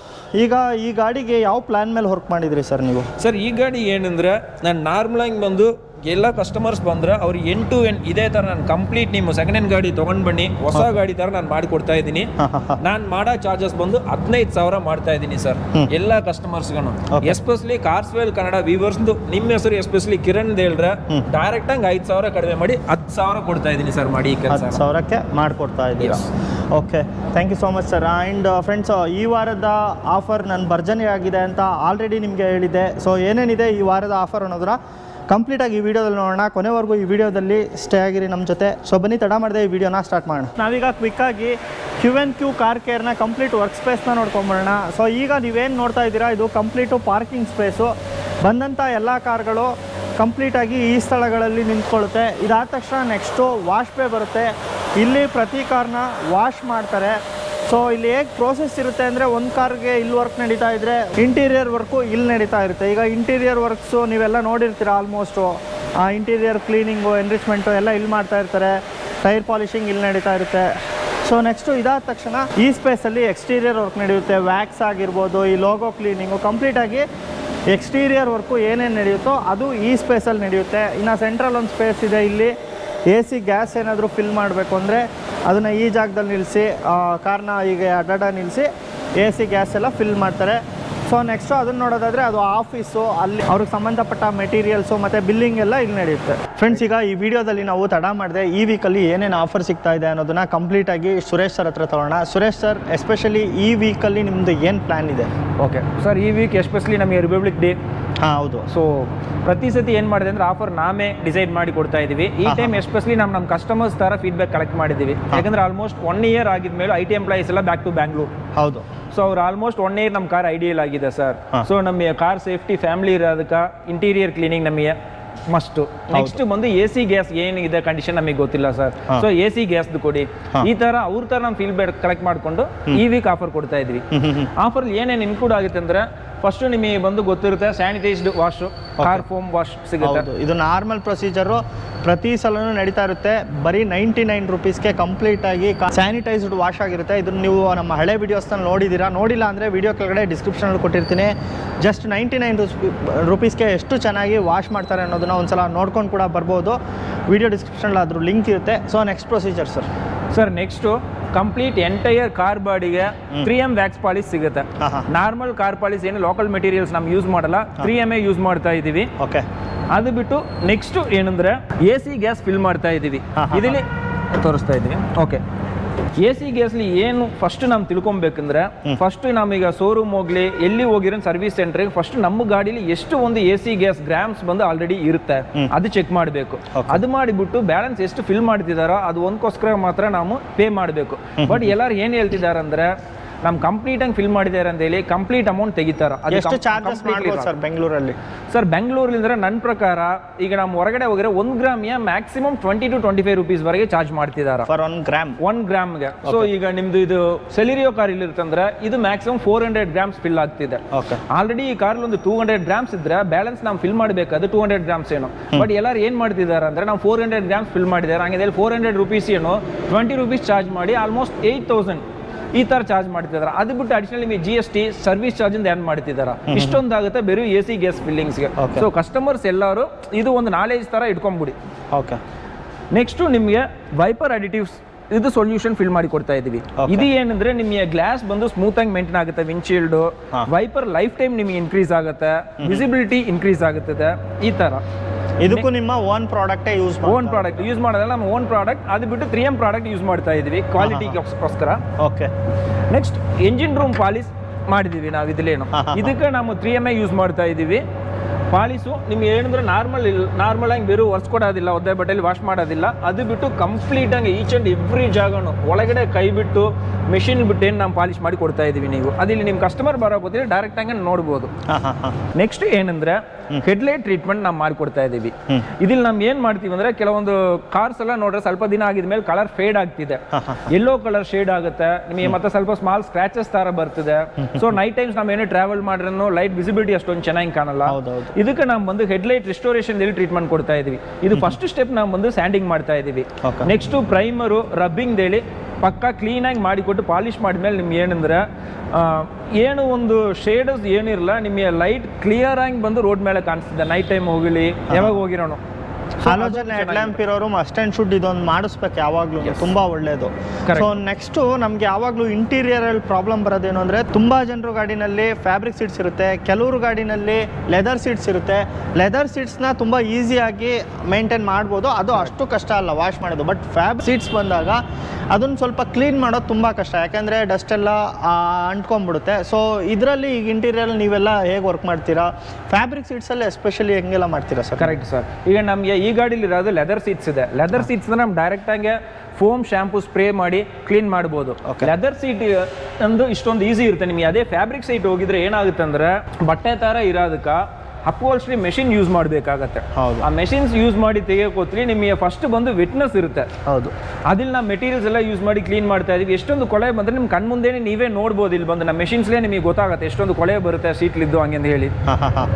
ಈಗ ಈ ಗಾಡಿಗೆ ಯಾವ ಪ್ಲ್ಯಾನ್ ಮೇಲೆ ವರ್ಕ್ ಮಾಡಿದ್ರಿ ಸರ್ ನೀವು ಸರ್ ಈ ಗಾಡಿ ಏನಂದ್ರೆ ನಾನು ನಾರ್ಮಲಾಗಿ ಬಂದು ಎಲ್ಲ ಕಸ್ಟಮರ್ಸ್ ಬಂದ್ರೆ ಅವ್ರು ಎಂಟು ಟು ಎಂಡ್ ಇದೇ ಥರ ನಾನು ಕಂಪ್ಲೀಟ್ ನಿಮ್ಮ ಸೆಕೆಂಡ್ ಹ್ಯಾಂಡ್ ಗಾಡಿ ತೊಗೊಂಡು ಬನ್ನಿ ಹೊಸ ಗಾಡಿ ಥರ ನಾನು ಮಾಡಿ ಕೊಡ್ತಾ ಇದ್ದೀನಿ ನಾನು ಮಾಡೋ ಚಾರ್ಜಸ್ ಬಂದು ಹದಿನೈದು ಸಾವಿರ ಮಾಡ್ತಾ ಇದ್ದೀನಿ ಸರ್ ಎಲ್ಲ ಕಸ್ಟಮರ್ಸ್ಗೂ ಎಸ್ಪೆಷಲಿ ಕಾರ್ಸ್ವೆಲ್ ಕನ್ನಡ ವ್ಯೂವರ್ಸ್ದು ನಿಮ್ಮ ಹೆಸರು ಎಸ್ಪೆಷಲಿ ಕಿರಣ್ ಹೇಳ್ರೆ ಡೈರೆಕ್ಟ್ ಆಗಿ ಐದು ಸಾವಿರ ಕಡಿಮೆ ಮಾಡಿ ಹತ್ತು ಸಾವಿರ ಕೊಡ್ತಾ ಇದ್ದೀನಿ ಸರ್ ಮಾಡಿ ಈ ಕೆಲಸ ಹತ್ತು ಸಾವಿರಕ್ಕೆ ಮಾಡಿಕೊಡ್ತಾ ಇದ್ದೀರಾ okay thank you so much sir and friends ಈ ವಾರದ ಆಫರ್ ನನ್ನ ಭರ್ಜನೆ ಆಗಿದೆ ಅಂತ ಆಲ್ರೆಡಿ ನಿಮಗೆ ಹೇಳಿದ್ದೆ ಸೊ ಏನೇನಿದೆ ಈ ವಾರದ ಆಫರ್ ಅನ್ನೋದ್ರ ಕಂಪ್ಲೀಟಾಗಿ ಈ ವಿಡಿಯೋದಲ್ಲಿ ನೋಡೋಣ ಕೊನೆವರೆಗೂ ಈ ವಿಡಿಯೋದಲ್ಲಿ ಸ್ಟೇ ಆಗಿರಿ ನಮ್ಮ ಜೊತೆ ಸೊ ಬನ್ನಿ ತಡ ಮಾಡದೆ ಈ ವಿಡಿಯೋನ ಸ್ಟಾರ್ಟ್ ಮಾಡೋಣ ನಾವೀಗ ಕ್ವಿಕ್ಕಾಗಿ ಕ್ಯೂ ಎನ್ ಕ್ಯೂ ಕಾರ್ ಕೇರ್ನ ಕಂಪ್ಲೀಟ್ ವರ್ಕ್ ಸ್ಪೇಸ್ನ ನೋಡ್ಕೊಂಬರೋಣ ಸೊ ಈಗ ನೀವೇನು ನೋಡ್ತಾ ಇದ್ದೀರಾ ಇದು ಕಂಪ್ಲೀಟು ಪಾರ್ಕಿಂಗ್ ಸ್ಪೇಸು ಬಂದಂಥ ಎಲ್ಲ ಕಾರ್ಗಳು ಕಂಪ್ಲೀಟಾಗಿ ಈ ಸ್ಥಳಗಳಲ್ಲಿ ನಿಂತ್ಕೊಳ್ಳುತ್ತೆ ಇದಾದ ತಕ್ಷಣ ನೆಕ್ಸ್ಟು ವಾಶ್ ಪೇ ಬರುತ್ತೆ ಇಲ್ಲಿ ಪ್ರತಿ ಕಾರ್ನ ವಾಶ್ ಮಾಡ್ತಾರೆ ಸೊ ಇಲ್ಲಿ ಹೇಗೆ ಪ್ರೋಸೆಸ್ ಇರುತ್ತೆ ಅಂದರೆ ಒಂದು ಕಾರ್ಗೆ ಇಲ್ಲಿ ವರ್ಕ್ ನಡೀತಾ ಇದ್ದರೆ ಇಂಟೀರಿಯರ್ ವರ್ಕು ಇಲ್ಲಿ ನಡೀತಾ ಇರುತ್ತೆ ಈಗ ಇಂಟೀರಿಯರ್ ವರ್ಕ್ಸು ನೀವೆಲ್ಲ ನೋಡಿರ್ತೀರ ಆಲ್ಮೋಸ್ಟು ಆ ಇಂಟೀರಿಯರ್ ಕ್ಲೀನಿಂಗು ಎನ್ರಿಚ್ಮೆಂಟು ಎಲ್ಲ ಇಲ್ಲಿ ಮಾಡ್ತಾ ಇರ್ತಾರೆ ಟೈರ್ ಪಾಲಿಷಿಂಗ್ ಇಲ್ಲಿ ನಡೀತಾ ಇರುತ್ತೆ ಸೊ ನೆಕ್ಸ್ಟು ಇದಾದ ತಕ್ಷಣ ಈ ಸ್ಪೇಸಲ್ಲಿ ಎಕ್ಸ್ಟೀರಿಯರ್ ವರ್ಕ್ ನಡೆಯುತ್ತೆ ವ್ಯಾಕ್ಸ್ ಆಗಿರ್ಬೋದು ಈ ಲೋಗೋ ಕ್ಲೀನಿಂಗು ಕಂಪ್ಲೀಟಾಗಿ ಎಕ್ಸ್ಟೀರಿಯರ್ ವರ್ಕು ಏನೇನು ನಡೆಯುತ್ತೋ ಅದು ಈ ಸ್ಪೇಸಲ್ಲಿ ನಡೆಯುತ್ತೆ ಇನ್ನು ಸೆಂಟ್ರಲ್ ಒಂದು ಸ್ಪೇಸ್ ಇದೆ ಇಲ್ಲಿ ಎ ಸಿ ಗ್ಯಾಸ್ ಏನಾದರೂ ಫಿಲ್ ಮಾಡಬೇಕು ಅಂದರೆ ಅದನ್ನು ಈ ಜಾಗದಲ್ಲಿ ನಿಲ್ಲಿಸಿ ಕಾರ್ನ ಈಗ ಅಡ್ಡಾಡ ನಿಲ್ಲಿಸಿ ಎ ಸಿ ಗ್ಯಾಸ್ ಎಲ್ಲ ಫಿಲ್ ಮಾಡ್ತಾರೆ ಸೊ ನೆಕ್ಸ್ಟು ಅದನ್ನು ನೋಡೋದಾದರೆ ಅದು ಆಫೀಸು ಅಲ್ಲಿ ಅವ್ರಿಗೆ ಸಂಬಂಧಪಟ್ಟ ಮೆಟೀರಿಯಲ್ಸು ಮತ್ತು ಬಿಲ್ಲಿಂಗ್ ಎಲ್ಲ ಇಲ್ಲಿ ನಡೆಯುತ್ತೆ ಫ್ರೆಂಡ್ಸ್ ಈಗ ಈ ವಿಡಿಯೋದಲ್ಲಿ ನಾವು ತಡ ಮಾಡಿದೆ ಈ ವೀಕಲ್ಲಿ ಏನೇನು ಆಫರ್ ಸಿಗ್ತಾ ಇದೆ ಅನ್ನೋದನ್ನ ಕಂಪ್ಲೀಟಾಗಿ ಸುರೇಶ್ ಸರ್ ಹತ್ರ ತಗೋಣ ಸುರೇಶ್ ಸರ್ ಎಸ್ಪೆಷಲಿ ಈ ವೀಕಲ್ಲಿ ನಿಮ್ಮದು ಏನು ಪ್ಲ್ಯಾನ್ ಇದೆ ಓಕೆ ಸರ್ ಈ ವೀಕ್ ಎಸ್ಪೆಷಲಿ ನಮಗೆ ರಿಪಬ್ಲಿಕ್ ಡೇ ಹಾಂ ಹೌದು ಸೊ ಪ್ರತಿ ಸತಿ ಏನು ಮಾಡಿದೆ ಅಂದ್ರೆ ಆಫರ್ ನಾವೇ ಡಿಸೈಡ್ ಮಾಡಿ ಕೊಡ್ತಾ ಇದೀವಿ ಈ ಹಾ, ಟೈಮ್ ಎಸ್ಪೆಷಲಿ ನಮ್ಮ ನಮ್ಮ ಕಸ್ಟಮರ್ಸ್ ತರ ಫೀಡ್ಬ್ಯಾಕ್ ಕಲೆಕ್ಟ್ ಮಾಡಿದ್ದೀವಿ ಯಾಕಂದ್ರೆ ಆಲ್ಮೋಸ್ಟ್ ಒನ್ ಇಯರ್ ಆಗಿದ್ಮೇಲೆ ಐ ಟಿ ಎಂಪ್ಲಾಯೀಸ್ ಎಲ್ಲ ಬ್ಯಾಕ್ ಟು ಬ್ಯಾಂಗ್ಳೂರ್ ಹೌದು ಸೊ ಅವ್ರು ಆಲ್ಮೋಸ್ಟ್ ಒನ್ ಇಯರ್ ನಮ್ಮ ಕಾರ್ ಐಡಿಯಲ್ ಆಗಿದೆ ಸರ್ ಹಾ. ಸೊ ನಮ್ಮ ಕಾರ್ ಸೇಫ್ಟಿ ಫ್ಯಾಮಿಲಿ ಇರೋದಕ್ಕೆ ಇಂಟೀರಿಯರ್ ಕ್ಲೀನಿಂಗ್ ನಮಗೆ ಮಸ್ಟು ನೆಕ್ಸ್ಟ್ ಬಂದು ಎ ಸಿ ಗ್ಯಾಸ್ ಏನಿದೆ ಕಂಡೀಷನ್ ನಮಗೆ ಗೊತ್ತಿಲ್ಲ ಸರ್ ಹಾ. ಸೊ ಎ ಸಿ ಗ್ಯಾಸ್ದು ಕೊಡಿ ಹಾ. ಈ ತರ ಅವ್ರ ತರ ನಮ್ಮ ಫೀಲ್ಡ್ ಕಲೆಕ್ಟ್ ಮಾಡ್ಕೊಂಡು ಈ ವೀಕ್ ಆಫರ್ ಕೊಡ್ತಾ ಇದ್ವಿ ಹ್ಮ್ ಹ್ಮ್ ಹ್ಮ್ ಆಫರ್ ಏನೇನು ಇನ್ಕ್ಲೂಡ್ ಆಗುತ್ತೆ ಅಂದ್ರೆ ಫಸ್ಟ್ ನಿಮಗೆ ಬಂದು ಗೊತ್ತಿರುತ್ತೆ sanitized wash car foam wash ಸಿಗುತ್ತೆ ಹೌದು ಇದು ನಾರ್ಮಲ್ ಪ್ರೊಸೀಜರು ಪ್ರತಿ ಸಲನೂ ನಡೀತಾ ಇರುತ್ತೆ ಬರೀ ನೈಂಟಿ ನೈನ್ ರುಪೀಸ್ಗೆ ಕಂಪ್ಲೀಟಾಗಿ ಸ್ಯಾನಿಟೈಸ್ಡ್ ವಾಶ್ ಆಗಿರುತ್ತೆ ಇದನ್ನು ನೀವು ನಮ್ಮ ಹಳೆ ವೀಡಿಯೋಸ್ನಲ್ಲಿ ನೋಡಿದ್ದೀರಾ ನೋಡಿಲ್ಲ ಅಂದರೆ ವೀಡಿಯೋ ಕೆಳಗಡೆ ಡಿಸ್ಕ್ರಿಪ್ಷನಲ್ಲಿ ಕೊಟ್ಟಿರ್ತೀನಿ ಜಸ್ಟ್ ನೈಂಟಿ ನೈನ್ ರುಪೀಸ್ಗೆ ಎಷ್ಟು ಚೆನ್ನಾಗಿ ವಾಶ್ ಮಾಡ್ತಾರೆ ಅನ್ನೋದನ್ನ ಒಂದ್ಸಲ ನೋಡ್ಕೊಂಡು ಕೂಡ ಬರ್ಬೋದು ವೀಡಿಯೋ ಡಿಸ್ಕ್ರಿಪ್ಷನಲ್ಲಿ ಅದ್ರ ಲಿಂಕ್ ಇರುತ್ತೆ so next procedure sir sir next complete entire car ಬಾಡಿಗೆ ತ್ರೀ ಎಮ್ ವ್ಯಾಕ್ಸ್ ಪಾಲಿಸ್ ಸಿಗುತ್ತೆ ಹಾಂ ಹಾಂ ನಾರ್ಮಲ್ ಕಾರ್ ಪಾಲಿಸ್ ಏನು ಲೋಕಲ್ ಮೆಟೀರಿಯಲ್ಸ್ ನಾವು ಯೂಸ್ ಮಾಡಲ್ಲ ತ್ರೀ ಎಮ್ ಎ ಯೂಸ್ ಮಾಡ್ತಾ ಇದ್ದೀವಿ ಓಕೆ ಅದು ಬಿಟ್ಟು ನೆಕ್ಸ್ಟ್ ಏನಂದ್ರೆ ಎ ಸಿ ಗ್ಯಾಸ್ ಫಿಲ್ ಮಾಡ್ತಾ ಇದ್ದೀವಿ ಹಾ, ಹಾ, ಇದರಲ್ಲಿ ತೋರಿಸ್ತಾ ಇದ್ದೀವಿ ಓಕೆ ಎ ಸಿ ಗ್ಯಾಸ್ಲಿ ಏನು ಫಸ್ಟ್ ನಾವು ತಿಳ್ಕೊಬೇಕಂದ್ರೆ ಫಸ್ಟ್ ನಮೀಗ ಶೋರೂಮ್ ಹೋಗ್ಲಿ ಎಲ್ಲಿ ಹೋಗಿರೋ ಸರ್ವಿಸ್ ಸೆಂಟ್ರಿಗೆ ಫಸ್ಟ್ ನಮ್ಮ ಗಾಡೀಲಿ ಎಷ್ಟು ಒಂದು ಎ ಸಿ ಗ್ಯಾಸ್ ಗ್ರಾಮ್ಸ್ ಬಂದು ಆಲ್ರೆಡಿ ಇರುತ್ತೆ ಅದು ಚೆಕ್ ಮಾಡಬೇಕು ಅದು ಮಾಡಿಬಿಟ್ಟು ಬ್ಯಾಲೆನ್ಸ್ ಎಷ್ಟು ಫಿಲ್ ಮಾಡ್ತಿದಾರೋ ಅದು ಒಂದಕ್ಕೋಸ್ಕರ ಮಾತ್ರ ನಾವು ಪೇ ಮಾಡಬೇಕು ಬಟ್ ಎಲ್ಲರೂ ಏನು ಹೇಳ್ತಿದ್ದಾರೆ ಅಂದ್ರೆ ನಮ್ಮ ಕಂಪ್ಲೀಟ್ ಆಗಿ ಫಿಲ್ ಮಾಡಿದ್ದಾರೆ ಅಂತ ಹೇಳಿ ಕಂಪ್ಲೀಟ್ ಅಮೌಂಟ್ ತೆಗಿತಾರ ಅದು ಎಷ್ಟು com- ಚಾರ್ಜಸ್ completely ಮಾಡ್ಬೋದು wrong. ಸರ್ ಬೆಂಗಳೂರಲ್ಲಿ ಸರ್ ಬೆಂಗಳೂರಿಂದ ನನ್ನ ಪ್ರಕಾರ ಈಗ ನಮ್ಮ ಹೊರಗಡೆ ಹೋಗಿರೋ ಒಂದು ಗ್ರಾಮಿಯ maximum twenty two twenty five rupees ವರೆಗೆ ಚಾರ್ಜ್ ಮಾಡ್ತಿದ್ದಾರೆ ಫಾರ್ ಒನ್ ಗ್ರಾಮ್ ಒನ್ ಗ್ರಾಮ್ಗೆ ಸೊ ಈಗ ನಿಮ್ದು ಇದು ಸೆಲಿರಿಯೋ ಕಾರ್ ಇಲ್ಲಿರ್ತಂದ್ರೆ ಇದು maximum four hundred grams fill ಆಗ್ತಿದೆ ಓಕೆ ಆಲ್ರೆಡಿ ಈ ಕಾರ್ ಒಂದು ಟೂ ಹಂಡ್ರೆಡ್ ಗ್ರಾಮ್ಸ್ ಇದ್ರೆ ಬ್ಯಾಲೆನ್ಸ್ ನಾವು ಫಿಲ್ ಮಾಡಬೇಕಾದ್ರೆ ಟೂ ಹಂಡ್ರೆಡ್ ಗ್ರಾಮ್ಸ್ ಏನು ಬಟ್ ಎಲ್ಲರೂ ಏನು ಮಾಡ್ತಿದ್ದಾರೆ ಅಂದ್ರೆ ನಾವು ಫೋರ್ ಹಂಡ್ರೆಡ್ ಗ್ರಾಮ್ಸ್ ಫಿಲ್ ಮಾಡಿದ್ದಾರೆ ಹಂಗೆ ಫೋರ್ ಹಂಡ್ರೆಡ್ ರುಪೀಸ್ ಏನು ಟ್ವೆಂಟಿ ರುಪೀಸ್ ಚಾರ್ಜ್ ಮಾಡಿ ಆಲ್ಮೋಸ್ಟ್ ಏಯ್ಟ್ ತೌಸಂಡ್ ಈ ತರ ಚಾರ್ಜ್ ಮಾಡ್ತಿದ್ದಾರೆ ಅದು ಬಿಟ್ಟು ಅಡಿಷನಲ್ ನಿಮಗೆ G S T service charge ಅಂತ ಏನ್ ಮಾಡ್ತಿದ್ದಾರೆ ಇಷ್ಟೊಂದಾಗುತ್ತೆ ಬರೀ ಎ ಸಿ ಗ್ಯಾಸ್ ಫಿಲ್ಲಿಂಗ್ಸ್ಗೆ Okay. ಸೊ ಕಸ್ಟಮರ್ಸ್ ಎಲ್ಲರೂ ಇದು ಒಂದು ನಾಲೆಜ್ ತರ ಇಟ್ಕೊಂಡ್ಬಿಡಿ ಓಕೆ ನೆಕ್ಸ್ಟು ನಿಮಗೆ ವೈಪರ್ ಅಡಿಟಿವ್ಸ್ ಇದು ಸೊಲ್ಯೂಷನ್ ಫಿಲ್ ಮಾಡಿ ಕೊಡ್ತಾ ಇದೀವಿ Okay. ಇದು ಏನಂದ್ರೆ ನಿಮಗೆ ಗ್ಲಾಸ್ ಬಂದು ಸ್ಮೂತ್ ಆಗಿ ಮೇಂಟೈನ್ ಆಗುತ್ತೆ ವಿಂಡ್ಶೀಲ್ಡ್ ಹಾ. ವೈಪರ್ ಲೈಫ್ ಟೈಮ್ ನಿಮಗೆ ಇನ್ಕ್ರೀಸ್ ಆಗುತ್ತೆ ವಿಸಿಬಿಲಿಟಿ ಇನ್ಕ್ರೀಸ್ ಆಗುತ್ತದೆ ಈ ತರ ಇದಕ್ಕೂ ನಿಮ್ಮ ಓನ್ ಪ್ರಾಡಕ್ಟೇ ಯೂಸ್ ಓನ್ ಪ್ರಾಡಕ್ಟ್ ಯೂಸ್ ಮಾಡೋದಲ್ಲ ನಮ್ಮ ಓನ್ ಪ್ರಾಡಕ್ಟ್ ಅದು ಬಿಟ್ಟು ತ್ರೀ ಎಂ ಪ್ರಾಡಕ್ಟ್ ಯೂಸ್ ಮಾಡ್ತಾ ಇದೀವಿ ಕ್ವಾಲಿಟಿಗೋಸ್ಕರ okay next engine room polish ಮಾಡಿದೀವಿ ನಾವು ಇದ್ಲೇನು ಹಾ, ಹಾ, ಹಾ. ಇದಕ್ಕೆ ನಾವು ತ್ರೀ ಎಮ್ ಐ ಯೂಸ್ ಮಾಡ್ತಾ ಇದ್ದೀವಿ ಪಾಲಿಸು ನಿಮ್ಗೆ ಏನಂದ್ರೆ ನಾರ್ಮಲ್ ನಾರ್ಮಲ್ ಆಗಿ ಬೇರೆ ಒರೆಸ್ಕೊಡೋದಿಲ್ಲ ಒದ್ದೆ ಬಟ್ಟೆಲಿ ವಾಶ್ ಮಾಡೋದಿಲ್ಲ ಅದು ಬಿಟ್ಟು ಕಂಪ್ಲೀಟ್ ಆಗಿ ಈಚ್ ಅಂಡ್ ಎವ್ರಿ ಜಾಗನು ಒಳಗಡೆ ಕೈ ಬಿಟ್ಟು ಮೆಷಿನ್ ಬಿಟ್ಟು ಏನು ನಾವು ಪಾಲಿಶ್ ಮಾಡಿ ಕೊಡ್ತಾ ಇದೀವಿ ನೀವು ಅದಿಲ್ಲಿ ನಿಮ್ಮ ಕಸ್ಟಮರ್ ಬರೋ ಗೊತ್ತಿಲ್ಲ ಡೈರೆಕ್ಟ್ ಆಗಿ ನೋಡ್ಬೋದು ಹಾಂ ಹಾಂ ಹಾಂ ನೆಕ್ಸ್ಟ್ ಏನಂದ್ರೆ ಹೆಡ್ಲೈಟ್ ಟ್ರೀಟ್ಮೆಂಟ್ ನಾವು ಮಾಡಿಕೊಡ್ತಾ ಇದ್ದೀವಿ ಇದಿಲ್ಲಿ ನಾವು ಏನ್ ಮಾಡ್ತೀವಿ ಅಂದ್ರೆ ಕೆಲವೊಂದು ಕಾರ್ಸ್ ಎಲ್ಲ ನೋಡ್ರೆ ಸ್ವಲ್ಪ ದಿನ ಆಗಿದ್ಮೇಲೆ ಕಲರ್ ಫೇಡ್ ಆಗ್ತಿದೆ ಎಲ್ಲೋ ಕಲರ್ ಶೇಡ್ ಆಗುತ್ತೆ ನಿಮಗೆ ಮತ್ತೆ ಸ್ವಲ್ಪ ಸ್ಮಾಲ್ ಸ್ಕ್ರಾಚಸ್ ತರ ಬರ್ತಿದೆ ಸೊ ನೈಟ್ ಟೈಮ್ಸ್ ನಾವು ಏನು ಟ್ರಾವೆಲ್ ಮಾಡ್ರೂ ಲೈಟ್ ವಿಸಿಬಿಲಿಟಿ ಅಷ್ಟೊಂದು ಚೆನ್ನಾಗಿ ಕಾಣಲ್ಲ ಹೌದೌದು. ಇದಕ್ಕೆ ನಾವು ಬಂದು ಹೆಡ್ಲೈಟ್ ರಿಸ್ಟೋರೇಷನ್ ಇಲ್ಲಿ ಟ್ರೀಟ್ಮೆಂಟ್ ಕೊಡ್ತಾ ಇದೀವಿ ಇದು ಫಸ್ಟ್ ಸ್ಟೆಪ್ ನಾವು ಬಂದು ಸ್ಯಾಂಡಿಂಗ್ ಮಾಡ್ತಾ ಇದೀವಿ Okay. ನೆಕ್ಸ್ಟ್ ಪ್ರೈಮರು ರಬ್ಬಿಂಗ್ ಹೇಳಿ ಪಕ್ಕ ಕ್ಲೀನಾಗಿ ಮಾಡಿಕೊಟ್ಟು ಪಾಲಿಶ್ ಮಾಡಿದ್ಮೇಲೆ ನಿಮ್ಗೆ ಏನಂದ್ರೆ ಆ, ಏನು ಒಂದು ಶೇಡಸ್ ಏನಿರಲ್ಲ ನಿಮಗೆ ಲೈಟ್ ಕ್ಲಿಯರ್ ಆಗಿ ಬಂದು ರೋಡ್ ಮೇಲೆ ಕಾಣಿಸ್ತಿದೆ ನೈಟ್ ಟೈಮ್ ಹೋಗಲಿ ಯಾವಾಗ ಹೋಗಿರೋನು ಹಾಲೋಜನ್ ಹೆಡ್ ಲ್ಯಾಂಪ್ ಇರೋರು ಮಸ್ಟ್ ಆ್ಯಂಡ್ ಶುಡ್ ಇದೊಂದು ಮಾಡಿಸ್ಬೇಕು ಯಾವಾಗಲೂ ತುಂಬಾ ಒಳ್ಳೇದು Correct. ಸೊ ನೆಕ್ಸ್ಟು ನಮಗೆ ಯಾವಾಗಲೂ ಇಂಟೀರಿಯರಲ್ಲಿ ಪ್ರಾಬ್ಲಮ್ ಬರೋದೇನು ಅಂದರೆ ತುಂಬ ಜನರು ಗಾಡಿನಲ್ಲಿ ಫ್ಯಾಬ್ರಿಕ್ ಸೀಟ್ಸ್ ಇರುತ್ತೆ ಕೆಲವರು ಗಾಡಿನಲ್ಲಿ ಲೆದರ್ ಸೀಟ್ಸ್ ಇರುತ್ತೆ ಲೆದರ್ ಸೀಟ್ಸ್ನ ತುಂಬ ಈಸಿಯಾಗಿ ಮೇಂಟೈನ್ ಮಾಡ್ಬೋದು ಅದು ಅಷ್ಟು ಕಷ್ಟ ಅಲ್ಲ ವಾಶ್ ಮಾಡೋದು ಬಟ್ ಫ್ಯಾಬ್ ಸೀಟ್ಸ್ ಬಂದಾಗ ಅದನ್ನು ಸ್ವಲ್ಪ ಕ್ಲೀನ್ ಮಾಡೋದು ತುಂಬ ಕಷ್ಟ ಯಾಕೆಂದರೆ ಡಸ್ಟ್ ಎಲ್ಲ ಆ, ಅಂಟ್ಕೊಂಡ್ಬಿಡುತ್ತೆ ಸೊ ಇದರಲ್ಲಿ ಈಗ ಇಂಟೀರಿಯರ್ ನೀವೆಲ್ಲ ಹೇಗೆ ವರ್ಕ್ ಮಾಡ್ತೀರಾ ಫ್ಯಾಬ್ರಿಕ್ ಸೀಟ್ಸಲ್ಲಿ ಎಸ್ಪೆಷಲಿ ಹೆಂಗೆಲ್ಲ ಮಾಡ್ತೀರಾ ಸರ್ ಕರೆಕ್ಟ್ ಸರ್ ಈಗ ನಮಗೆ ಈ ಗಾಡಿಲಿ ಇರೋದು ಲೆದರ್ ಸೀಟ್ಸ್ ಇದೆ ಲೆದರ್ ಸೀಟ್ಸ್ ನಮ್ಗೆ ಡೈರೆಕ್ಟ್ ಆಗಿ ಫೋಮ್ ಶಾಂಪೂ ಸ್ಪ್ರೇ ಮಾಡಿ ಕ್ಲೀನ್ ಮಾಡ್ಬೋದು Okay. ಲೆದರ್ ಸೀಟ್ ಒಂದು ಇಷ್ಟೊಂದು ಈಸಿ ಇರುತ್ತೆ ನಿಮಗೆ ಅದೇ ಫ್ಯಾಬ್ರಿಕ್ ಸೀಟ್ ಹೋಗಿದ್ರೆ ಏನಾಗುತ್ತೆ ಅಂದ್ರೆ ಬಟ್ಟೆ ಥರ ಇರೋದಕ್ಕೆ ಅಪ್ವಾಲ್ಸ್ಟ್ರಿ ಮೆಷಿನ್ ಯೂಸ್ ಮಾಡಬೇಕಾಗತ್ತೆ ಹೌದು. ಆ ಮೆಷಿನ್ಸ್ ಯೂಸ್ ಮಾಡಿ ತೆಗೆಯೋಕೋತ್ರಿ ನಿಮಗೆ ಫಸ್ಟ್ ಬಂದು ವಿಟ್ನೆಸ್ ಇರುತ್ತೆ ಹೌದು ಅದಿಲ್ಲಿ ನಾವು ಮೆಟೀರಿಯಲ್ಸ್ ಎಲ್ಲ ಯೂಸ್ ಮಾಡಿ ಕ್ಲೀನ್ ಮಾಡ್ತಾ ಇದೀವಿ ಎಷ್ಟೊಂದು ಕೊಳೆ ಬಂದ್ರೆ ನಿಮ್ಮ ಕಣ್ಮುಂದೆನೇ ನೀವೇ ನೋಡ್ಬೋದು ಇಲ್ಲಿ ಬಂದು ನಮ್ಮ ಮೆಷಿನ್ಸ್ಲೇ ನಿಮಗೆ ಗೊತ್ತಾಗುತ್ತೆ ಎಷ್ಟೊಂದು ಕೊಳೆ ಬರುತ್ತೆ ಸೀಟ್ಲಿದ್ದು ಹಂಗೆ ಅಂತ ಹೇಳಿ ಹಾಂ ಹಾಂ ಹಾಂ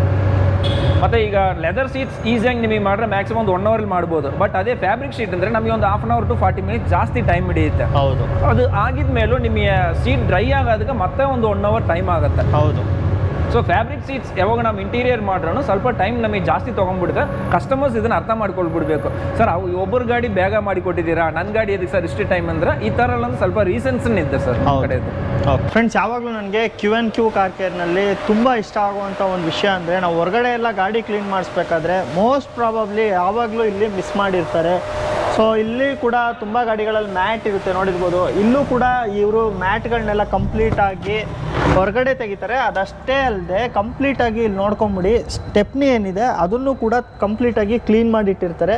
ಮತ್ತೆ ಈಗ ಲೆದರ್ ಸೀಟ್ಸ್ ಈಸಿಯಾಗಿ ನಿಮಗೆ ಮಾಡಿದ್ರೆ ಮ್ಯಾಕ್ಸಿಮಮ್ ಒಂದು ಒನ್ ಅವರಲ್ಲಿ ಮಾಡ್ಬೋದು ಬಟ್ ಅದೇ ಫ್ಯಾಬ್ರಿಕ್ ಶೀಟ್ ಅಂದರೆ ನಮಗೆ ಒಂದು half an hour to forty minutes ಜಾಸ್ತಿ ಟೈಮ್ ಹಿಡಿಯುತ್ತೆ ಹೌದು ಅದು ಆಗಿದ ಮೇಲೂ ನಿಮಗೆ ಸೀಟ್ ಡ್ರೈ ಆಗೋದಕ್ಕೆ ಮತ್ತೆ ಒಂದು ಒನ್ ಅವರ್ ಟೈಮ್ ಆಗುತ್ತೆ ಹೌದು ಸೊ ಫ್ಯಾಬ್ರಿಕ್ ಸೀಟ್ಸ್ ಯಾವಾಗ ನಾವು ಇಂಟೀರಿಯರ್ ಮಾಡ್ರೂ ಸ್ವಲ್ಪ ಟೈಮ್ ನಮಗೆ ಜಾಸ್ತಿ ತೊಗೊಂಡ್ಬಿಡುತ್ತೆ ಕಸ್ಟಮರ್ಸ್ ಇದನ್ನ ಅರ್ಥ ಮಾಡ್ಕೊಳ್ಬಿಡ್ಬೇಕು ಸರ್ ಅವು ಒಬ್ಬರ ಗಾಡಿ ಬೇಗ ಮಾಡಿಕೊಟ್ಟಿದ್ದೀರಾ ನನ್ನ ಗಾಡಿ ಅದಕ್ಕೆ ಸರ್ ಇಷ್ಟು ಟೈಮ್ ಅಂದ್ರೆ ಈ ಥರ ಎಲ್ಲ ಒಂದು ಸ್ವಲ್ಪ ರೀಸನ್ಸ್ ಇದೆ ಸರ್ ನಮ್ಮ ಹೌದು. ಕಡೆದು ಫ್ರೆಂಡ್ಸ್ ಯಾವಾಗಲೂ ನನಗೆ ಕ್ಯೂ ಎನ್ ಕ್ಯೂ ಕಾರ್ ಕೇರ್ನಲ್ಲಿ ತುಂಬ ಇಷ್ಟ ಆಗುವಂಥ ಒಂದು ವಿಷಯ ಅಂದರೆ ನಾವು ಹೊರಗಡೆ ಎಲ್ಲ ಗಾಡಿ ಕ್ಲೀನ್ ಮಾಡಿಸ್ಬೇಕಾದ್ರೆ ಮೋಸ್ಟ್ ಪ್ರಾಬಬ್ಲಿ ಯಾವಾಗಲೂ ಇಲ್ಲಿ ಮಿಸ್ ಮಾಡಿರ್ತಾರೆ ಸೊ ಇಲ್ಲಿ ಕೂಡ ತುಂಬ ಗಾಡಿಗಳಲ್ಲಿ ಮ್ಯಾಟ್ ಇರುತ್ತೆ ನೋಡಿರ್ಬೋದು ಇಲ್ಲೂ ಕೂಡ ಇವರು ಮ್ಯಾಟ್ಗಳನ್ನೆಲ್ಲ ಕಂಪ್ಲೀಟಾಗಿ ಹೊರಗಡೆ ತೆಗಿತಾರೆ ಅದಷ್ಟೇ ಅಲ್ಲದೆ ಕಂಪ್ಲೀಟಾಗಿ ಇಲ್ಲಿ ನೋಡ್ಕೊಂಬಿಡಿ ಸ್ಟೆಪ್ನಿ ಏನಿದೆ ಅದನ್ನು ಕೂಡ ಕಂಪ್ಲೀಟಾಗಿ ಕ್ಲೀನ್ ಮಾಡಿಟ್ಟಿರ್ತಾರೆ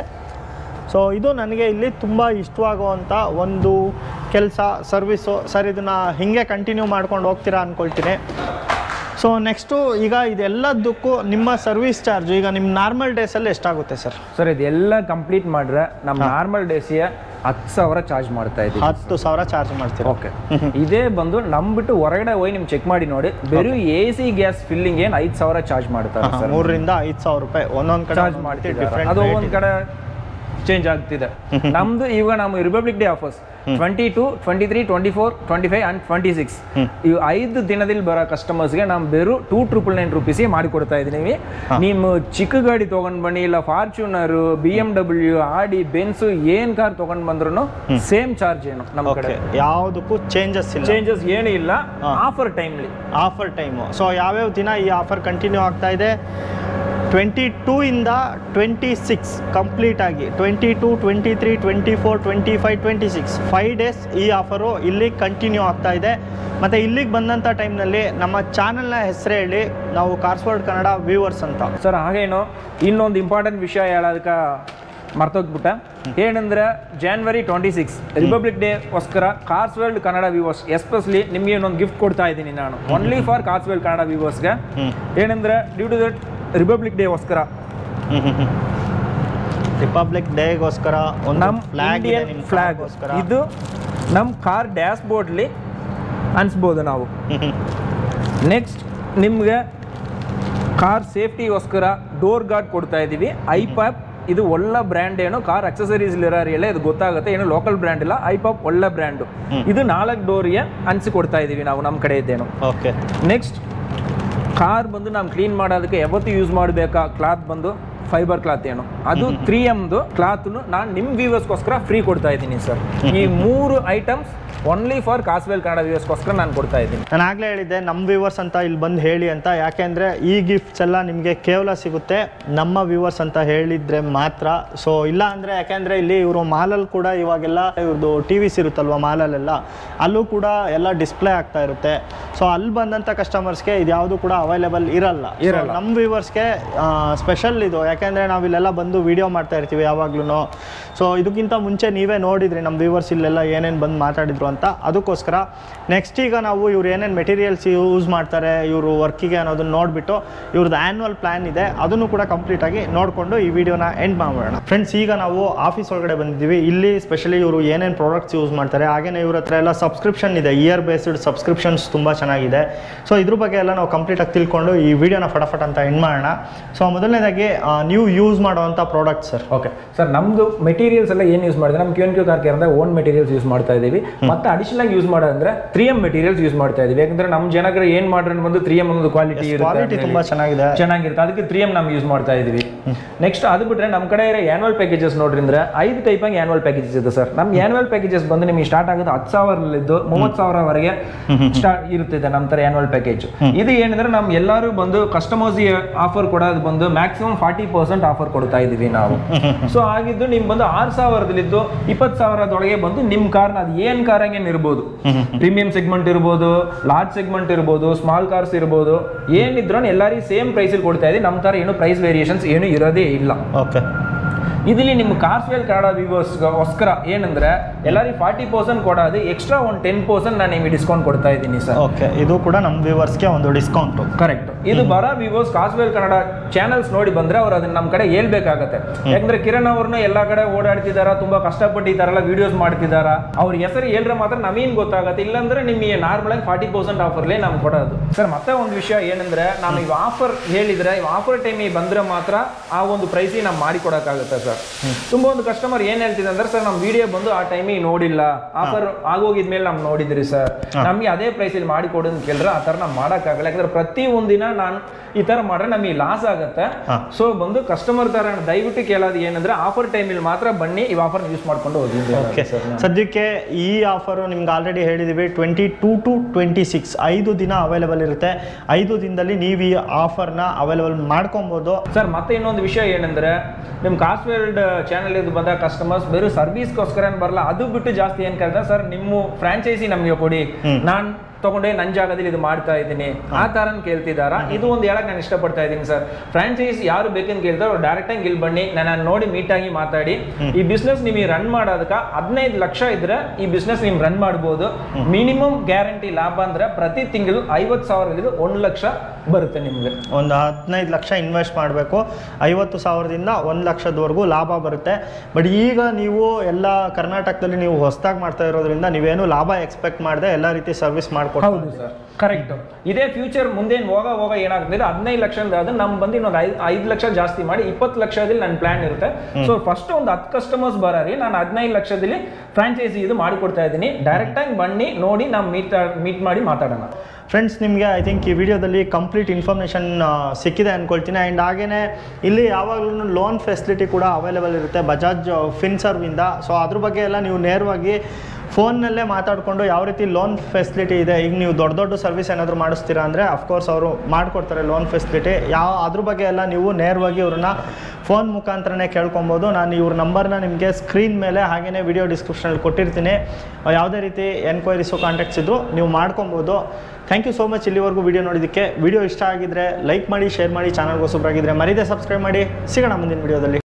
ಸೊ ಇದು ನನಗೆ ಇಲ್ಲಿ ತುಂಬ ಇಷ್ಟವಾಗುವಂಥ ಒಂದು ಕೆಲಸ ಸರ್ವಿಸು ಸರ್ ಇದನ್ನು ಹಿಂಗೆ ಕಂಟಿನ್ಯೂ ಮಾಡ್ಕೊಂಡು ಹೋಗ್ತೀರಾ ಅಂದ್ಕೊಳ್ತೀನಿ ಸೊ ನೆಕ್ಸ್ಟು ಈಗ ಇದೆಲ್ಲದಕ್ಕೂ ನಿಮ್ಮ ಸರ್ವಿಸ್ ಚಾರ್ಜ್ ಈಗ ನಿಮ್ಮ ನಾರ್ಮಲ್ ಡೇಸಲ್ಲಿ ಎಷ್ಟಾಗುತ್ತೆ ಸರ್ ಸರ್ ಇದೆಲ್ಲ ಕಂಪ್ಲೀಟ್ ಮಾಡಿದ್ರೆ ನಮ್ಮ ನಾರ್ಮಲ್ ಡೇಸಿಗೆ ಹತ್ತು ಸಾವಿರ ಚಾರ್ಜ್ ಮಾಡ್ತಾ ಇದ್ದೀವಿ ಹತ್ತು ಸಾವಿರ ಚಾರ್ಜ್ ಮಾಡ್ತೀರಾ ಓಕೆ ಇದೇ ಬಂದು ನಂಬಿಟ್ಟು ಹೊರಗಡೆ ಹೋಗಿ ನಿಮ್ಗೆ ಚೆಕ್ ಮಾಡಿ ನೋಡಿ ಬರೀ ಎ ಸಿ ಗ್ಯಾಸ್ ಫಿಲ್ಲಿಂಗ್ ಏನು ಐದು ಸಾವಿರ ಚಾರ್ಜ್ ಮಾಡ್ತಾರೆ ಸರ್ ಮೂರರಿಂದ ಐದು ಸಾವಿರ ರೂಪಾಯಿ ಒಂದೊಂದು ಕಡೆ ಚಾರ್ಜ್ ಮಾಡ್ತಿದ್ದಾರೆ ಅದು ಒಂದ್ ಕಡೆ ಚೇಂಜ್ ಆಗ್ತಿದೆ ನಮ್ದು ಈಗ ನಮ್ಮ republic day offers twenty two twenty three twenty four twenty five and twenty six ಇವು ಐದು ದಿನದಲ್ಲಿ ಬರೋ ಕಸ್ಟಮರ್ಸ್ಗೆ ನಾವು ಬೇರು ಟೂ ಟ್ರಿಪಲ್ ನೈನ್ ರುಪೀಸಿಗೆ ಮಾಡಿಕೊಡ್ತಾ ಇದ್ದೀವಿ ನಿಮ್ಮ ಚಿಕ್ಕ ಗಾಡಿ ತೊಗೊಂಡು ಬನ್ನಿ ಇಲ್ಲ Fortuner B M W Audi Benz ಏನ್ ಕಾರ್ ತೊಗೊಂಡು ಬಂದ್ರು ಸೇಮ್ ಚಾರ್ಜ್ ಏನು ನಮ್ಮ ಕಡೆ ಓಕೆ ಯಾವುದಕ್ಕೂ ಚೇಂಜಸ್ ಇಲ್ಲ ಚೇಂಜಸ್ ಏನೂ ಇಲ್ಲ ಆಫರ್ ಟೈಮ್ಲಿ ಆಫರ್ ಟೈಮು ಸೊ ಯಾವ್ಯಾವ ದಿನ ಈ ಆಫರ್ ಕಂಟಿನ್ಯೂ ಆಗ್ತಾ ಇದೆ ಟ್ವೆಂಟಿ ಟೂ ಇಂದ ಟ್ವೆಂಟಿ ಸಿಕ್ಸ್ ಕಂಪ್ಲೀಟ್ ಆಗಿ twenty two twenty three twenty four twenty five twenty six five days ಈ ಆಫರು ಇಲ್ಲಿ ಕಂಟಿನ್ಯೂ ಆಗ್ತಾ ಇದೆ ಮತ್ತು ಇಲ್ಲಿಗೆ ಬಂದಂಥ ಟೈಮ್ನಲ್ಲಿ ನಮ್ಮ ಚಾನಲ್ನ ಹೆಸರು ಹೇಳಿ ನಾವು ಕಾರ್ಸ್ವರ್ಡ್ ಕನ್ನಡ ವ್ಯೂವರ್ಸ್ ಅಂತ ಸರ್ ಹಾಗೇನು ಇನ್ನೊಂದು ಇಂಪಾರ್ಟೆಂಟ್ ವಿಷಯ ಹೇಳೋದಕ್ಕೆ ಮರ್ತೋಗ್ಬಿಟ್ಟೆ ಏನಂದ್ರೆ ಜಾನ್ವರಿ ಟ್ವೆಂಟಿ ಸಿಕ್ಸ್ ರಿಪಬ್ಲಿಕ್ ಡೇಗೋಸ್ಕರ cars world Kannada viewers especially ನಿಮಗೆ ಇನ್ನೊಂದು ಗಿಫ್ಟ್ ಕೊಡ್ತಾ ಇದ್ದೀನಿ ನಾನು only for cars world Kannada ವ್ಯೂವರ್ಸ್ಗೆ ಏನಂದ್ರೆ ಡ್ಯೂ ಟು ದಟ್ ರಿಪಬ್ಲಿಕ್ ಡೇಗೋಸ್ಕರ ರಿಪಬ್ಲಿಕ್ ಡೇಗೋಸ್ಕರ ಒಂದು ನಮ್ಮ ಫ್ಲಾಗ್ ಇದೆ ಇಂಡಿಯನ್ ನಿಮ್ಮ ಫ್ಲಾಗ್ ಫ್ಲಾಗ್ಗೋಸ್ಕರ ಇದು ನಮ್ಮ ಕಾರ್ ಡ್ಯಾಶ್ ಬೋರ್ಡ್ಲಿ ಅನ್ಸ್ಬೋದು ನಾವು ನೆಕ್ಸ್ಟ್ ನಿಮಗೆ ಕಾರ್ ಸೇಫ್ಟಿಗೋಸ್ಕರ ಡೋರ್ ಗಾರ್ಡ್ ಕೊಡ್ತಾ ಇದ್ದೀವಿ ಐಪಾಪ್ ಇದು ಒಳ್ಳೆ ಬ್ರ್ಯಾಂಡ್ ಏನು ಕಾರ್ ಅಕ್ಸಸರೀಸ್ ಇರೋರಿಗೆಲ್ಲ ಇದು ಗೊತ್ತಾಗುತ್ತೆ ಏನು ಲೋಕಲ್ ಬ್ರ್ಯಾಂಡ್ ಇಲ್ಲ ಐಪಾಪ್ ಒಳ್ಳೆ ಬ್ರ್ಯಾಂಡು ಇದು ನಾಲ್ಕು ಡೋರ್ಗೆ ಅನ್ಸಿ ಕೊಡ್ತಾ ಇದ್ದೀವಿ ನಾವು ನಮ್ಮ ಕಡೆ ಇದ್ದೇನು ಓಕೆ ನೆಕ್ಸ್ಟ್ ಕಾರ್ ಬಂದು ನಾವು ಕ್ಲೀನ್ ಮಾಡೋದಕ್ಕೆ ಯಾವತ್ತು ಯೂಸ್ ಮಾಡಬೇಕಾ ಕ್ಲಾತ್ ಬಂದು ಫೈಬರ್ ಕ್ಲಾತ್ ಏನು ಅದು ತ್ರೀ ಎಮ್ದು ಕ್ಲಾತ್ನು ನಾನು ನಿಮ್ಮ ವ್ಯೂವರ್ಸ್ಗೋಸ್ಕರ ಫ್ರೀ ಕೊಡ್ತಾ ಇದ್ದೀನಿ ಸರ್ ಈ ಮೂರು items only for cars world Kannada ವ್ಯೂವರ್ಸ್ಗೋಸ್ಕರ ನಾನು ಕೊಡ್ತಾ ಇದ್ದೀನಿ ನಾನು ಆಗಲೇ ಹೇಳಿದ್ದೆ ನಮ್ಮ ವ್ಯೂವರ್ಸ್ ಅಂತ ಇಲ್ಲಿ ಬಂದು ಹೇಳಿ ಅಂತ ಯಾಕೆಂದರೆ ಈ ಗಿಫ್ಟ್ಸ್ ಎಲ್ಲ ನಿಮಗೆ ಕೇವಲ ಸಿಗುತ್ತೆ ನಮ್ಮ ವ್ಯೂವರ್ಸ್ ಅಂತ ಹೇಳಿದರೆ ಮಾತ್ರ ಸೊ ಇಲ್ಲ ಅಂದರೆ ಯಾಕೆಂದರೆ ಇಲ್ಲಿ ಇವರು ಮಾಲಲ್ಲಿ ಕೂಡ ಇವಾಗೆಲ್ಲ ಇವ್ರದ್ದು ಟಿ ವಿಸ್ ಇರುತ್ತಲ್ವ ಮಾಲಲ್ಲೆಲ್ಲ ಅಲ್ಲೂ ಕೂಡ ಎಲ್ಲ ಡಿಸ್ಪ್ಲೇ ಆಗ್ತಾ ಇರುತ್ತೆ ಸೊ ಅಲ್ಲಿ ಬಂದಂಥ ಕಸ್ಟಮರ್ಸ್ಗೆ ಇದು ಯಾವುದು ಕೂಡ ಅವೈಲೇಬಲ್ ಇರಲ್ಲ ಇರಲ್ಲ. ನಮ್ಮ ವ್ಯೂವರ್ಸ್ಗೆ ಸ್ಪೆಷಲ್ ಇದು ಯಾಕೆ ಯಾಕೆಂದರೆ ನಾವು ಇಲ್ಲೆಲ್ಲ ಬಂದು ವೀಡಿಯೋ ಮಾಡ್ತಾ ಇರ್ತೀವಿ ಯಾವಾಗ್ಲೂ ಸೊ ಇದಕ್ಕಿಂತ ಮುಂಚೆ ನೀವೇ ನೋಡಿದ್ರಿ ನಮ್ಮ ವ್ಯೂವರ್ಸ್ ಇಲ್ಲೆಲ್ಲ ಏನೇನು ಬಂದು ಮಾತಾಡಿದ್ರು ಅಂತ ಅದಕ್ಕೋಸ್ಕರ ನೆಕ್ಸ್ಟ್ ಈಗ ನಾವು ಇವ್ರು ಏನೇನು ಮೆಟೀರಿಯಲ್ಸ್ ಯೂಸ್ ಮಾಡ್ತಾರೆ ಇವರು ವರ್ಕಿಗೆ ಅನ್ನೋದನ್ನ ನೋಡಿಬಿಟ್ಟು ಇವ್ರದ್ದು ಆ್ಯನ್ಯುವಲ್ ಪ್ಲ್ಯಾನ್ ಇದೆ ಅದನ್ನು ಕೂಡ ಕಂಪ್ಲೀಟಾಗಿ ನೋಡಿಕೊಂಡು ಈ ವಿಡಿಯೋನ ಎಂಡ್ ಮಾಡೋಣ ಫ್ರೆಂಡ್ಸ್ ಈಗ ನಾವು ಆಫೀಸ್ ಒಳಗಡೆ ಬಂದಿದ್ದೀವಿ ಇಲ್ಲಿ ಸ್ಪೆಷಲಿ ಇವರು ಏನೇನು ಪ್ರಾಡಕ್ಟ್ಸ್ ಯೂಸ್ ಮಾಡ್ತಾರೆ ಹಾಗೇನೇ ಇವ್ರ ಹತ್ರ ಎಲ್ಲ ಸಬ್ಸ್ಕ್ರಿಪ್ಷನ್ ಇದೆ ಇಯರ್ ಬೇಸ್ಡ್ ಸಬ್ಸ್ಕ್ರಿಪ್ಷನ್ಸ್ ತುಂಬ ಚೆನ್ನಾಗಿದೆ ಸೊ ಇದ್ರ ಬಗ್ಗೆ ಎಲ್ಲ ನಾವು ಕಂಪ್ಲೀಟಾಗಿ ತಿಳ್ಕೊಂಡು ಈ ವಿಡಿಯೋನ ಫಟಾಫಟ್ ಅಂತ ಎಂಡ್ ಮಾಡೋಣ ಸೊ ಮೊದಲನೇದಾಗಿ ಆ, ನೀವು ಯೂಸ್ ಮಾಡುವಂಥ ಪ್ರಾಡಕ್ಟ್ ಸರ್ ಓಕೆ ಸರ್ ನಮ್ದು ಮೆಟೀರಿಯಲ್ಸ್ ಎಲ್ಲ ಏನು ಯೂಸ್ ಮಾಡಿದ್ರೆ ನಮ್ಮ Q N Q car care ಅಂದ್ರೆ ಓನ್ ಮೆಟೀರಿಯಲ್ಸ್ ಯೂಸ್ ಮಾಡ್ತಾ ಇದೀವಿ ಮತ್ತೆ ಅಡಿಷನಲ್ ಆಗಿ ಯೂಸ್ ಮಾಡೋದಂದ್ರೆ ತ್ರೀ ಎಂ ಮೆಟೀರಿಯಲ್ಸ್ ಯೂಸ್ ಮಾಡ್ತಾ ಇದೀವಿ ಯಾಕಂದ್ರೆ ನಮ್ಮ ಜನಗಳು ಏನ್ ಮಾಡ್ರೆ ಬಂದು ತ್ರೀ ಎಂ ಒಂದು ಕ್ವಾಲಿಟಿ ಕ್ವಾಲಿಟಿ ತುಂಬ ಚೆನ್ನಾಗಿದೆ ಚೆನ್ನಾಗಿರುತ್ತೆ ಅದಕ್ಕೆ ತ್ರೀ ಎಂ ನಾವು ಯೂಸ್ ಮಾಡ್ತಾ ಇದೀವಿ ನೆಕ್ಸ್ಟ್ ಅದು ಬಿಟ್ರೆ ನಮ್ಮ ಕಡೆ ಇರೋ ಆ್ಯನ್ಯುವಲ್ ಪ್ಯಾಕೇಜಸ್ ನೋಡ್ರಿ ಅಂದ್ರೆ ಐದು ಟೈಪ್ ಆಗಿ ಆ್ಯನ್ಯುವಲ್ ಪ್ಯಾಕೇಜಸ್ ಇದೆ ಸರ್ ನಮ್ಮ ಆ್ಯನ್ಯುವಲ್ ಪ್ಯಾಕೇಜಸ್ ಬಂದು ನಿಮಗೆ ಸ್ಟಾರ್ಟ್ ಆಗೋದು ಹತ್ತು ಸಾವಿರಲಿದ್ದು ಮೂವತ್ತು ಸಾವಿರವರೆಗೆ ಸ್ಟಾರ್ಟ್ ಇರುತ್ತಿದೆ ನಮ್ಮ ಥರ ಆ್ಯನ್ಯುವಲ್ ಪ್ಯಾಕೇಜ್ ಇದು ಏನಂದ್ರೆ ನಮ್ ಎಲ್ಲರೂ ಬಂದು ಕಸ್ಟಮರ್ಸ್ ಆಫರ್ ಕೊಡೋದು ಬಂದು ಮ್ಯಾಕ್ಸಿಮಮ್ ಫಾರ್ಟಿ ಪರ್ಸೆಂಟ್ ಆಫರ್ ಕೊಡ್ತಾ ಇದೀವಿ ನಾವು ಸೊ ಆಗಿದ್ದು ನಿಮ್ ಬಂದು ಆರು ಸಾವಿರದಲ್ಲಿದ್ದು ಇಪ್ಪತ್ತು ಸಾವಿರದೊಳಗೆ ಬಂದು ನಿಮ್ ಕಾರ್ನ ಅದು ಏನ್ ಕಾರ್ ಹಂಗೇನು ಇರ್ಬೋದು ಪ್ರೀಮಿಯಂ ಸೆಗ್ಮೆಂಟ್ ಇರ್ಬೋದು ಲಾರ್ಜ್ ಸೆಗ್ಮೆಂಟ್ ಇರ್ಬೋದು ಸ್ಮಾಲ್ ಕಾರ್ಸ್ ಇರ್ಬೋದು ಏನಿದ್ರು ಎಲ್ಲರಿಗೂ ಸೇಮ್ ಪ್ರೈಸಲ್ಲಿ ಕೊಡ್ತಾ ಇದೀವಿ ನಮ್ಮ ಥರ ಏನು ಪ್ರೈಸ್ ವೇರಿಯೇಷನ್ಸ್ ಏನು ಇರೋದೇ ಇಲ್ಲ ಓಕೆ ಇದಿಲ್ಲಿ ನಿಮ್ಮ ಕಾರ್ಸ್ವೇಲ್ ಕನ್ನಡ ವ್ಯೂವರ್ಸ್ಗೋಸ್ಕರ ಏನಂದ್ರೆ ಎಲ್ಲರಿಗೂ ಫಾರ್ಟಿ ಪರ್ಸೆಂಟ್ ಕೊಡೋದು ಎಕ್ಸ್ಟ್ರಾ ಒಂದು ಟೆನ್ ಪರ್ಸೆಂಟ್ ನಾನು ನಿಮಗೆ ಡಿಸ್ಕೌಂಟ್ ಕೊಡ್ತಾ ಇದ್ದೀನಿ ಸರ್ ಓಕೆ ಇದು ಕೂಡ ನಮ್ಮ ವ್ಯೂವರ್ಸ್ಗೆ ಒಂದು ಡಿಸ್ಕೌಂಟು ಕರೆಕ್ಟ್ ಇದು ಬರ ವಿವೋಸ್ ಕಾಸ್ವೇಲ್ ಕನ್ನಡ ಚಾನಲ್ಸ್ ನೋಡಿ ಬಂದ್ರೆ ಅವ್ರು ಅದನ್ನ ನಮ್ಮ ಕಡೆ ಹೇಳ್ಬೇಕಾಗತ್ತೆ ಯಾಕಂದ್ರೆ ಕಿರಣ್ ಅವ್ರನ್ನ ಎಲ್ಲಾ ಕಡೆ ಓಡಾಡ್ತಿದಾರ ತುಂಬಾ ಕಷ್ಟಪಟ್ಟು ಈ ತರ ಎಲ್ಲ ವಿಡಿಯೋಸ್ ಮಾಡ್ತಿದಾರ ಅವ್ರ ಹೆಸರು ಹೇಳ್ರೆ ಮಾತ್ರ ನಮಗೇನ್ ಗೊತ್ತಾಗತ್ತೆ ಇಲ್ಲಾಂದ್ರೆ ನಿಮಗೆ ನಾರ್ಮಲ್ ಆಗಿ ಫಾರ್ಟಿ ಪರ್ಸೆಂಟ್ ಆಫರ್ಲೇ ನಮ್ಗೆ ಕೊಡೋದು ಸರ್ ಮತ್ತೆ ಒಂದು ವಿಷಯ ಏನಂದ್ರೆ ನಾನು ಈ ಆಫರ್ ಹೇಳಿದ್ರೆ ಈ ಆಫರ್ ಟೈಮಿಗೆ ಬಂದ್ರೆ ಮಾತ್ರ ಆ ಒಂದು ಪ್ರೈಸಿಗೆ ನಾವು ಮಾಡಿ ಕೊಡಕ್ಕಾಗುತ್ತೆ ಸರ್ ತುಂಬಾ ಒಂದು ಕಸ್ಟಮರ್ ಏನ್ ಹೇಳ್ತಿದೆ ಅಂದ್ರೆ ಸರ್ ನಮ್ಮ ವಿಡಿಯೋ ಬಂದು ಆ ಟೈಮಿಗೆ ನೋಡಿಲ್ಲ ಆಫರ್ ಆಗೋಗಿದ್ಮೇಲೆ ನಾವು ನೋಡಿದ್ರಿ ಸರ್ ನಮಗೆ ಅದೇ ಪ್ರೈಸಲ್ಲಿ ಮಾಡಿ ಕೊಡು ಅಂತ ಕೇಳಿದ್ರೆ ಆ ಥರ ನಾವು ಮಾಡೋಕ್ಕಾಗಲ್ಲ ಯಾಕಂದ್ರೆ ಪ್ರತಿ ಒಂದಿನ ನಾನು ಈ ಥರ ಮಾಡ್ರೆ ನಮಗೆ ಲಾಸ್ ಆಗುತ್ತೆ ಹಾ. ಸೊ ಬಂದು ಕಸ್ಟಮರ್ ತರ ದಯವಿಟ್ಟು ಕೇಳೋದು ಏನಂದ್ರೆ ಆಫರ್ ಟೈಮಲ್ಲಿ ಮಾತ್ರ ಬನ್ನಿ ಈ ಆಫರ್ ಯೂಸ್ ಮಾಡ್ಕೊಂಡು ಹೋಗಿ ಓಕೆ ಸದ್ಯಕ್ಕೆ ಈ ಆಫರು ನಿಮ್ಗೆ ಆಲ್ರೆಡಿ ಹೇಳಿದ್ದೀವಿ twenty two to twenty six ಐದು ದಿನ ಅವೈಲೇಬಲ್ ಇರುತ್ತೆ ಐದು ದಿನದಲ್ಲಿ ನೀವು ಈ ಆಫರ್ನ ಅವೈಲೇಬಲ್ ಮಾಡ್ಕೊಬೋದು ಸರ್ ಮತ್ತೆ ಇನ್ನೊಂದು ವಿಷಯ ಏನಂದ್ರೆ ನಿಮ್ಮ ಕಾಸ್ವೇಲ್ಡ್ ಚಾನಲ್ ಇದು ಬಂದ ಕಸ್ಟಮರ್ಸ್ ಬೇರೆ ಸರ್ವಿಸ್ಗೋಸ್ಕರ ಏನು ಬರಲ್ಲ ಅದು ಬಿಟ್ಟು ಜಾಸ್ತಿ ಏನು ಕೇಳ್ತಾರೆ ಸರ್ ನಿಮ್ಮ ಫ್ರಾಂಚೈಸಿ ನಮಗೆ ಕೊಡಿ ನಾನು ತಗೊಂಡೆ ನನ್ನ ಜಾಗದಲ್ಲಿ ಇದು ಮಾಡ್ತಾ ಇದ್ದೀನಿ ಆ ಥರ ಕೇಳ್ತಿದಾರ ಇದು ಒಂದು ಹೇಳಕ್ ನಾನು ಇಷ್ಟಪಡ್ತಾ ಇದ್ದೀನಿ ಸರ್ ಫ್ರಾಂಚೈಸಿ ಯಾರು ಬೇಕಂತ ಕೇಳಿದ್ರೆ ಅವ್ರು ಡೈರೆಕ್ಟ್ ಆಗಿ ಇಲ್ಲಿ ಬನ್ನಿ ನಾನು ನೋಡಿ ಮೀಟ್ ಆಗಿ ಮಾತಾಡಿ ಈ ಬಿಸ್ನೆಸ್ ನಿಮಗೆ ರನ್ ಮಾಡೋದಕ್ಕೆ ಹದಿನೈದು ಲಕ್ಷ ಇದ್ರೆ ಈ ಬಿಸ್ನೆಸ್ ನೀವು ರನ್ ಮಾಡ್ಬೋದು ಮಿನಿಮಮ್ ಗ್ಯಾರಂಟಿ ಲಾಭ ಅಂದ್ರೆ ಪ್ರತಿ ತಿಂಗಳು ಐವತ್ತು ಸಾವಿರದಿಂದ ಒಂದು ಲಕ್ಷ ಬರುತ್ತೆ ನಿಮಗೆ ಒಂದು ಹದಿನೈದು ಲಕ್ಷ ಇನ್ವೆಸ್ಟ್ ಮಾಡಬೇಕು ಐವತ್ತು ಸಾವಿರದಿಂದ ಒಂದು ಲಕ್ಷದವರೆಗೂ ಲಾಭ ಬರುತ್ತೆ ಬಟ್ ಈಗ ನೀವು ಎಲ್ಲ ಕರ್ನಾಟಕದಲ್ಲಿ ನೀವು ಹೊಸದಾಗಿ ಮಾಡ್ತಾ ಇರೋದ್ರಿಂದ ನೀವೇನು ಲಾಭ ಎಕ್ಸ್ಪೆಕ್ಟ್ ಮಾಡದೆ ಎಲ್ಲ ರೀತಿ ಸರ್ವಿಸ್ ಮಾಡಿಕೊಡ್ತೀವಿ ಹೌದು ಸರ್ ಕರೆಕ್ಟ್ ಇದೇ ಫ್ಯೂಚರ್ ಮುಂದೆ ಹೋಗ ಹೋಗ ಏನಾಗ್ತದೆ ಹದಿನೈದು ಲಕ್ಷ ಅದು ನಮ್ ಬಂದು ಇನ್ನೊಂದು ಐದು ಐದು ಲಕ್ಷ ಜಾಸ್ತಿ ಮಾಡಿ ಇಪ್ಪತ್ತು ಲಕ್ಷದಲ್ಲಿ ನನ್ನ ಪ್ಲಾನ್ ಇರುತ್ತೆ ಸೊ ಫಸ್ಟ್ ಒಂದು ಹತ್ತು ಕಸ್ಟಮರ್ಸ್ ಬರಾರಿ ನಾನು ಹದಿನೈದು ಲಕ್ಷದಲ್ಲಿ ಫ್ರಾಂಚೈಸಿ ಇದು ಮಾಡಿಕೊಡ್ತಾ ಇದ್ದೀನಿ ಡೈರೆಕ್ಟ್ ಆಗಿ ಬನ್ನಿ ನೋಡಿ ನಾವು ಮೀಟ್ ಮೀಟ್ ಮಾಡಿ ಮಾತಾಡೋಣ ಫ್ರೆಂಡ್ಸ್ ನಿಮಗೆ ಐ ಥಿಂಕ್ ಈ ವಿಡಿಯೋದಲ್ಲಿ ಕಂಪ್ಲೀಟ್ ಇನ್ಫಾರ್ಮೇಷನ್ ಸಿಕ್ಕಿದೆ ಅಂದ್ಕೊಳ್ತೀನಿ ಆ್ಯಂಡ್ ಹಾಗೆಯೇ ಇಲ್ಲಿ ಯಾವಾಗಲೂ ಲೋನ್ ಫೆಸಿಲಿಟಿ ಕೂಡ ಅವೈಲೇಬಲ್ ಇರುತ್ತೆ ಬಜಾಜ್ ಫಿನ್ಸರ್ವಿಂದ ಸೊ ಅದ್ರ ಬಗ್ಗೆ ಎಲ್ಲ ನೀವು ನೇರವಾಗಿ ಫೋನ್ನಲ್ಲೇ ಮಾತಾಡಿಕೊಂಡು ಯಾವ ರೀತಿ ಲೋನ್ ಫೆಸಿಲಿಟಿ ಇದೆ ಈಗ ನೀವು ದೊಡ್ಡ ದೊಡ್ಡ ಸರ್ವಿಸ್ ಏನಾದರೂ ಮಾಡಿಸ್ತೀರಾ ಅಂದರೆ ಅಫ್ಕೋರ್ಸ್ ಅವರು ಮಾಡಿಕೊಡ್ತಾರೆ ಲೋನ್ ಫೆಸಿಲಿಟಿ ಯಾವ ಅದ್ರ ಬಗ್ಗೆ ಎಲ್ಲ ನೀವು ನೇರವಾಗಿ ಇವ್ರನ್ನ ಫೋನ್ ಮುಖಾಂತರನೇ ಕೇಳ್ಕೊಬೋದು ನಾನು ಇವ್ರ ನಂಬರ್ನ ನಿಮಗೆ ಸ್ಕ್ರೀನ್ ಮೇಲೆ ಹಾಗೆಯೇ ವಿಡಿಯೋ ಡಿಸ್ಕ್ರಿಪ್ಷನಲ್ಲಿ ಕೊಟ್ಟಿರ್ತೀನಿ ಯಾವುದೇ ರೀತಿ ಎನ್ಕ್ವೈರೀಸು ಕಾಂಟ್ಯಾಕ್ಟ್ಸ್ ಇದ್ದು ನೀವು ಮಾಡ್ಕೊಬೋದು ಥ್ಯಾಂಕ್ ಯು ಸೋ ಮಚ್ ಇಲ್ಲಿವರೆಗೂ ವಿಡಿಯೋ ನೋಡಿದ್ದಕ್ಕೆ ವಿಡಿಯೋ ಇಷ್ಟ ಆಗಿದ್ರೆ ಲೈಕ್ ಮಾಡಿ ಶೇರ್ ಮಾಡಿ ಚಾನಲ್ಗೆ ಹೊಸಬ್ರಾಗಿದ್ದರೆ ಮರೀದೆ ಸಬ್ಸ್ಕ್ರೈಬ್ ಮಾಡಿ ಸಿಗೋಣ ಮುಂದಿನ ವಿಡಿಯೋದಲ್ಲಿ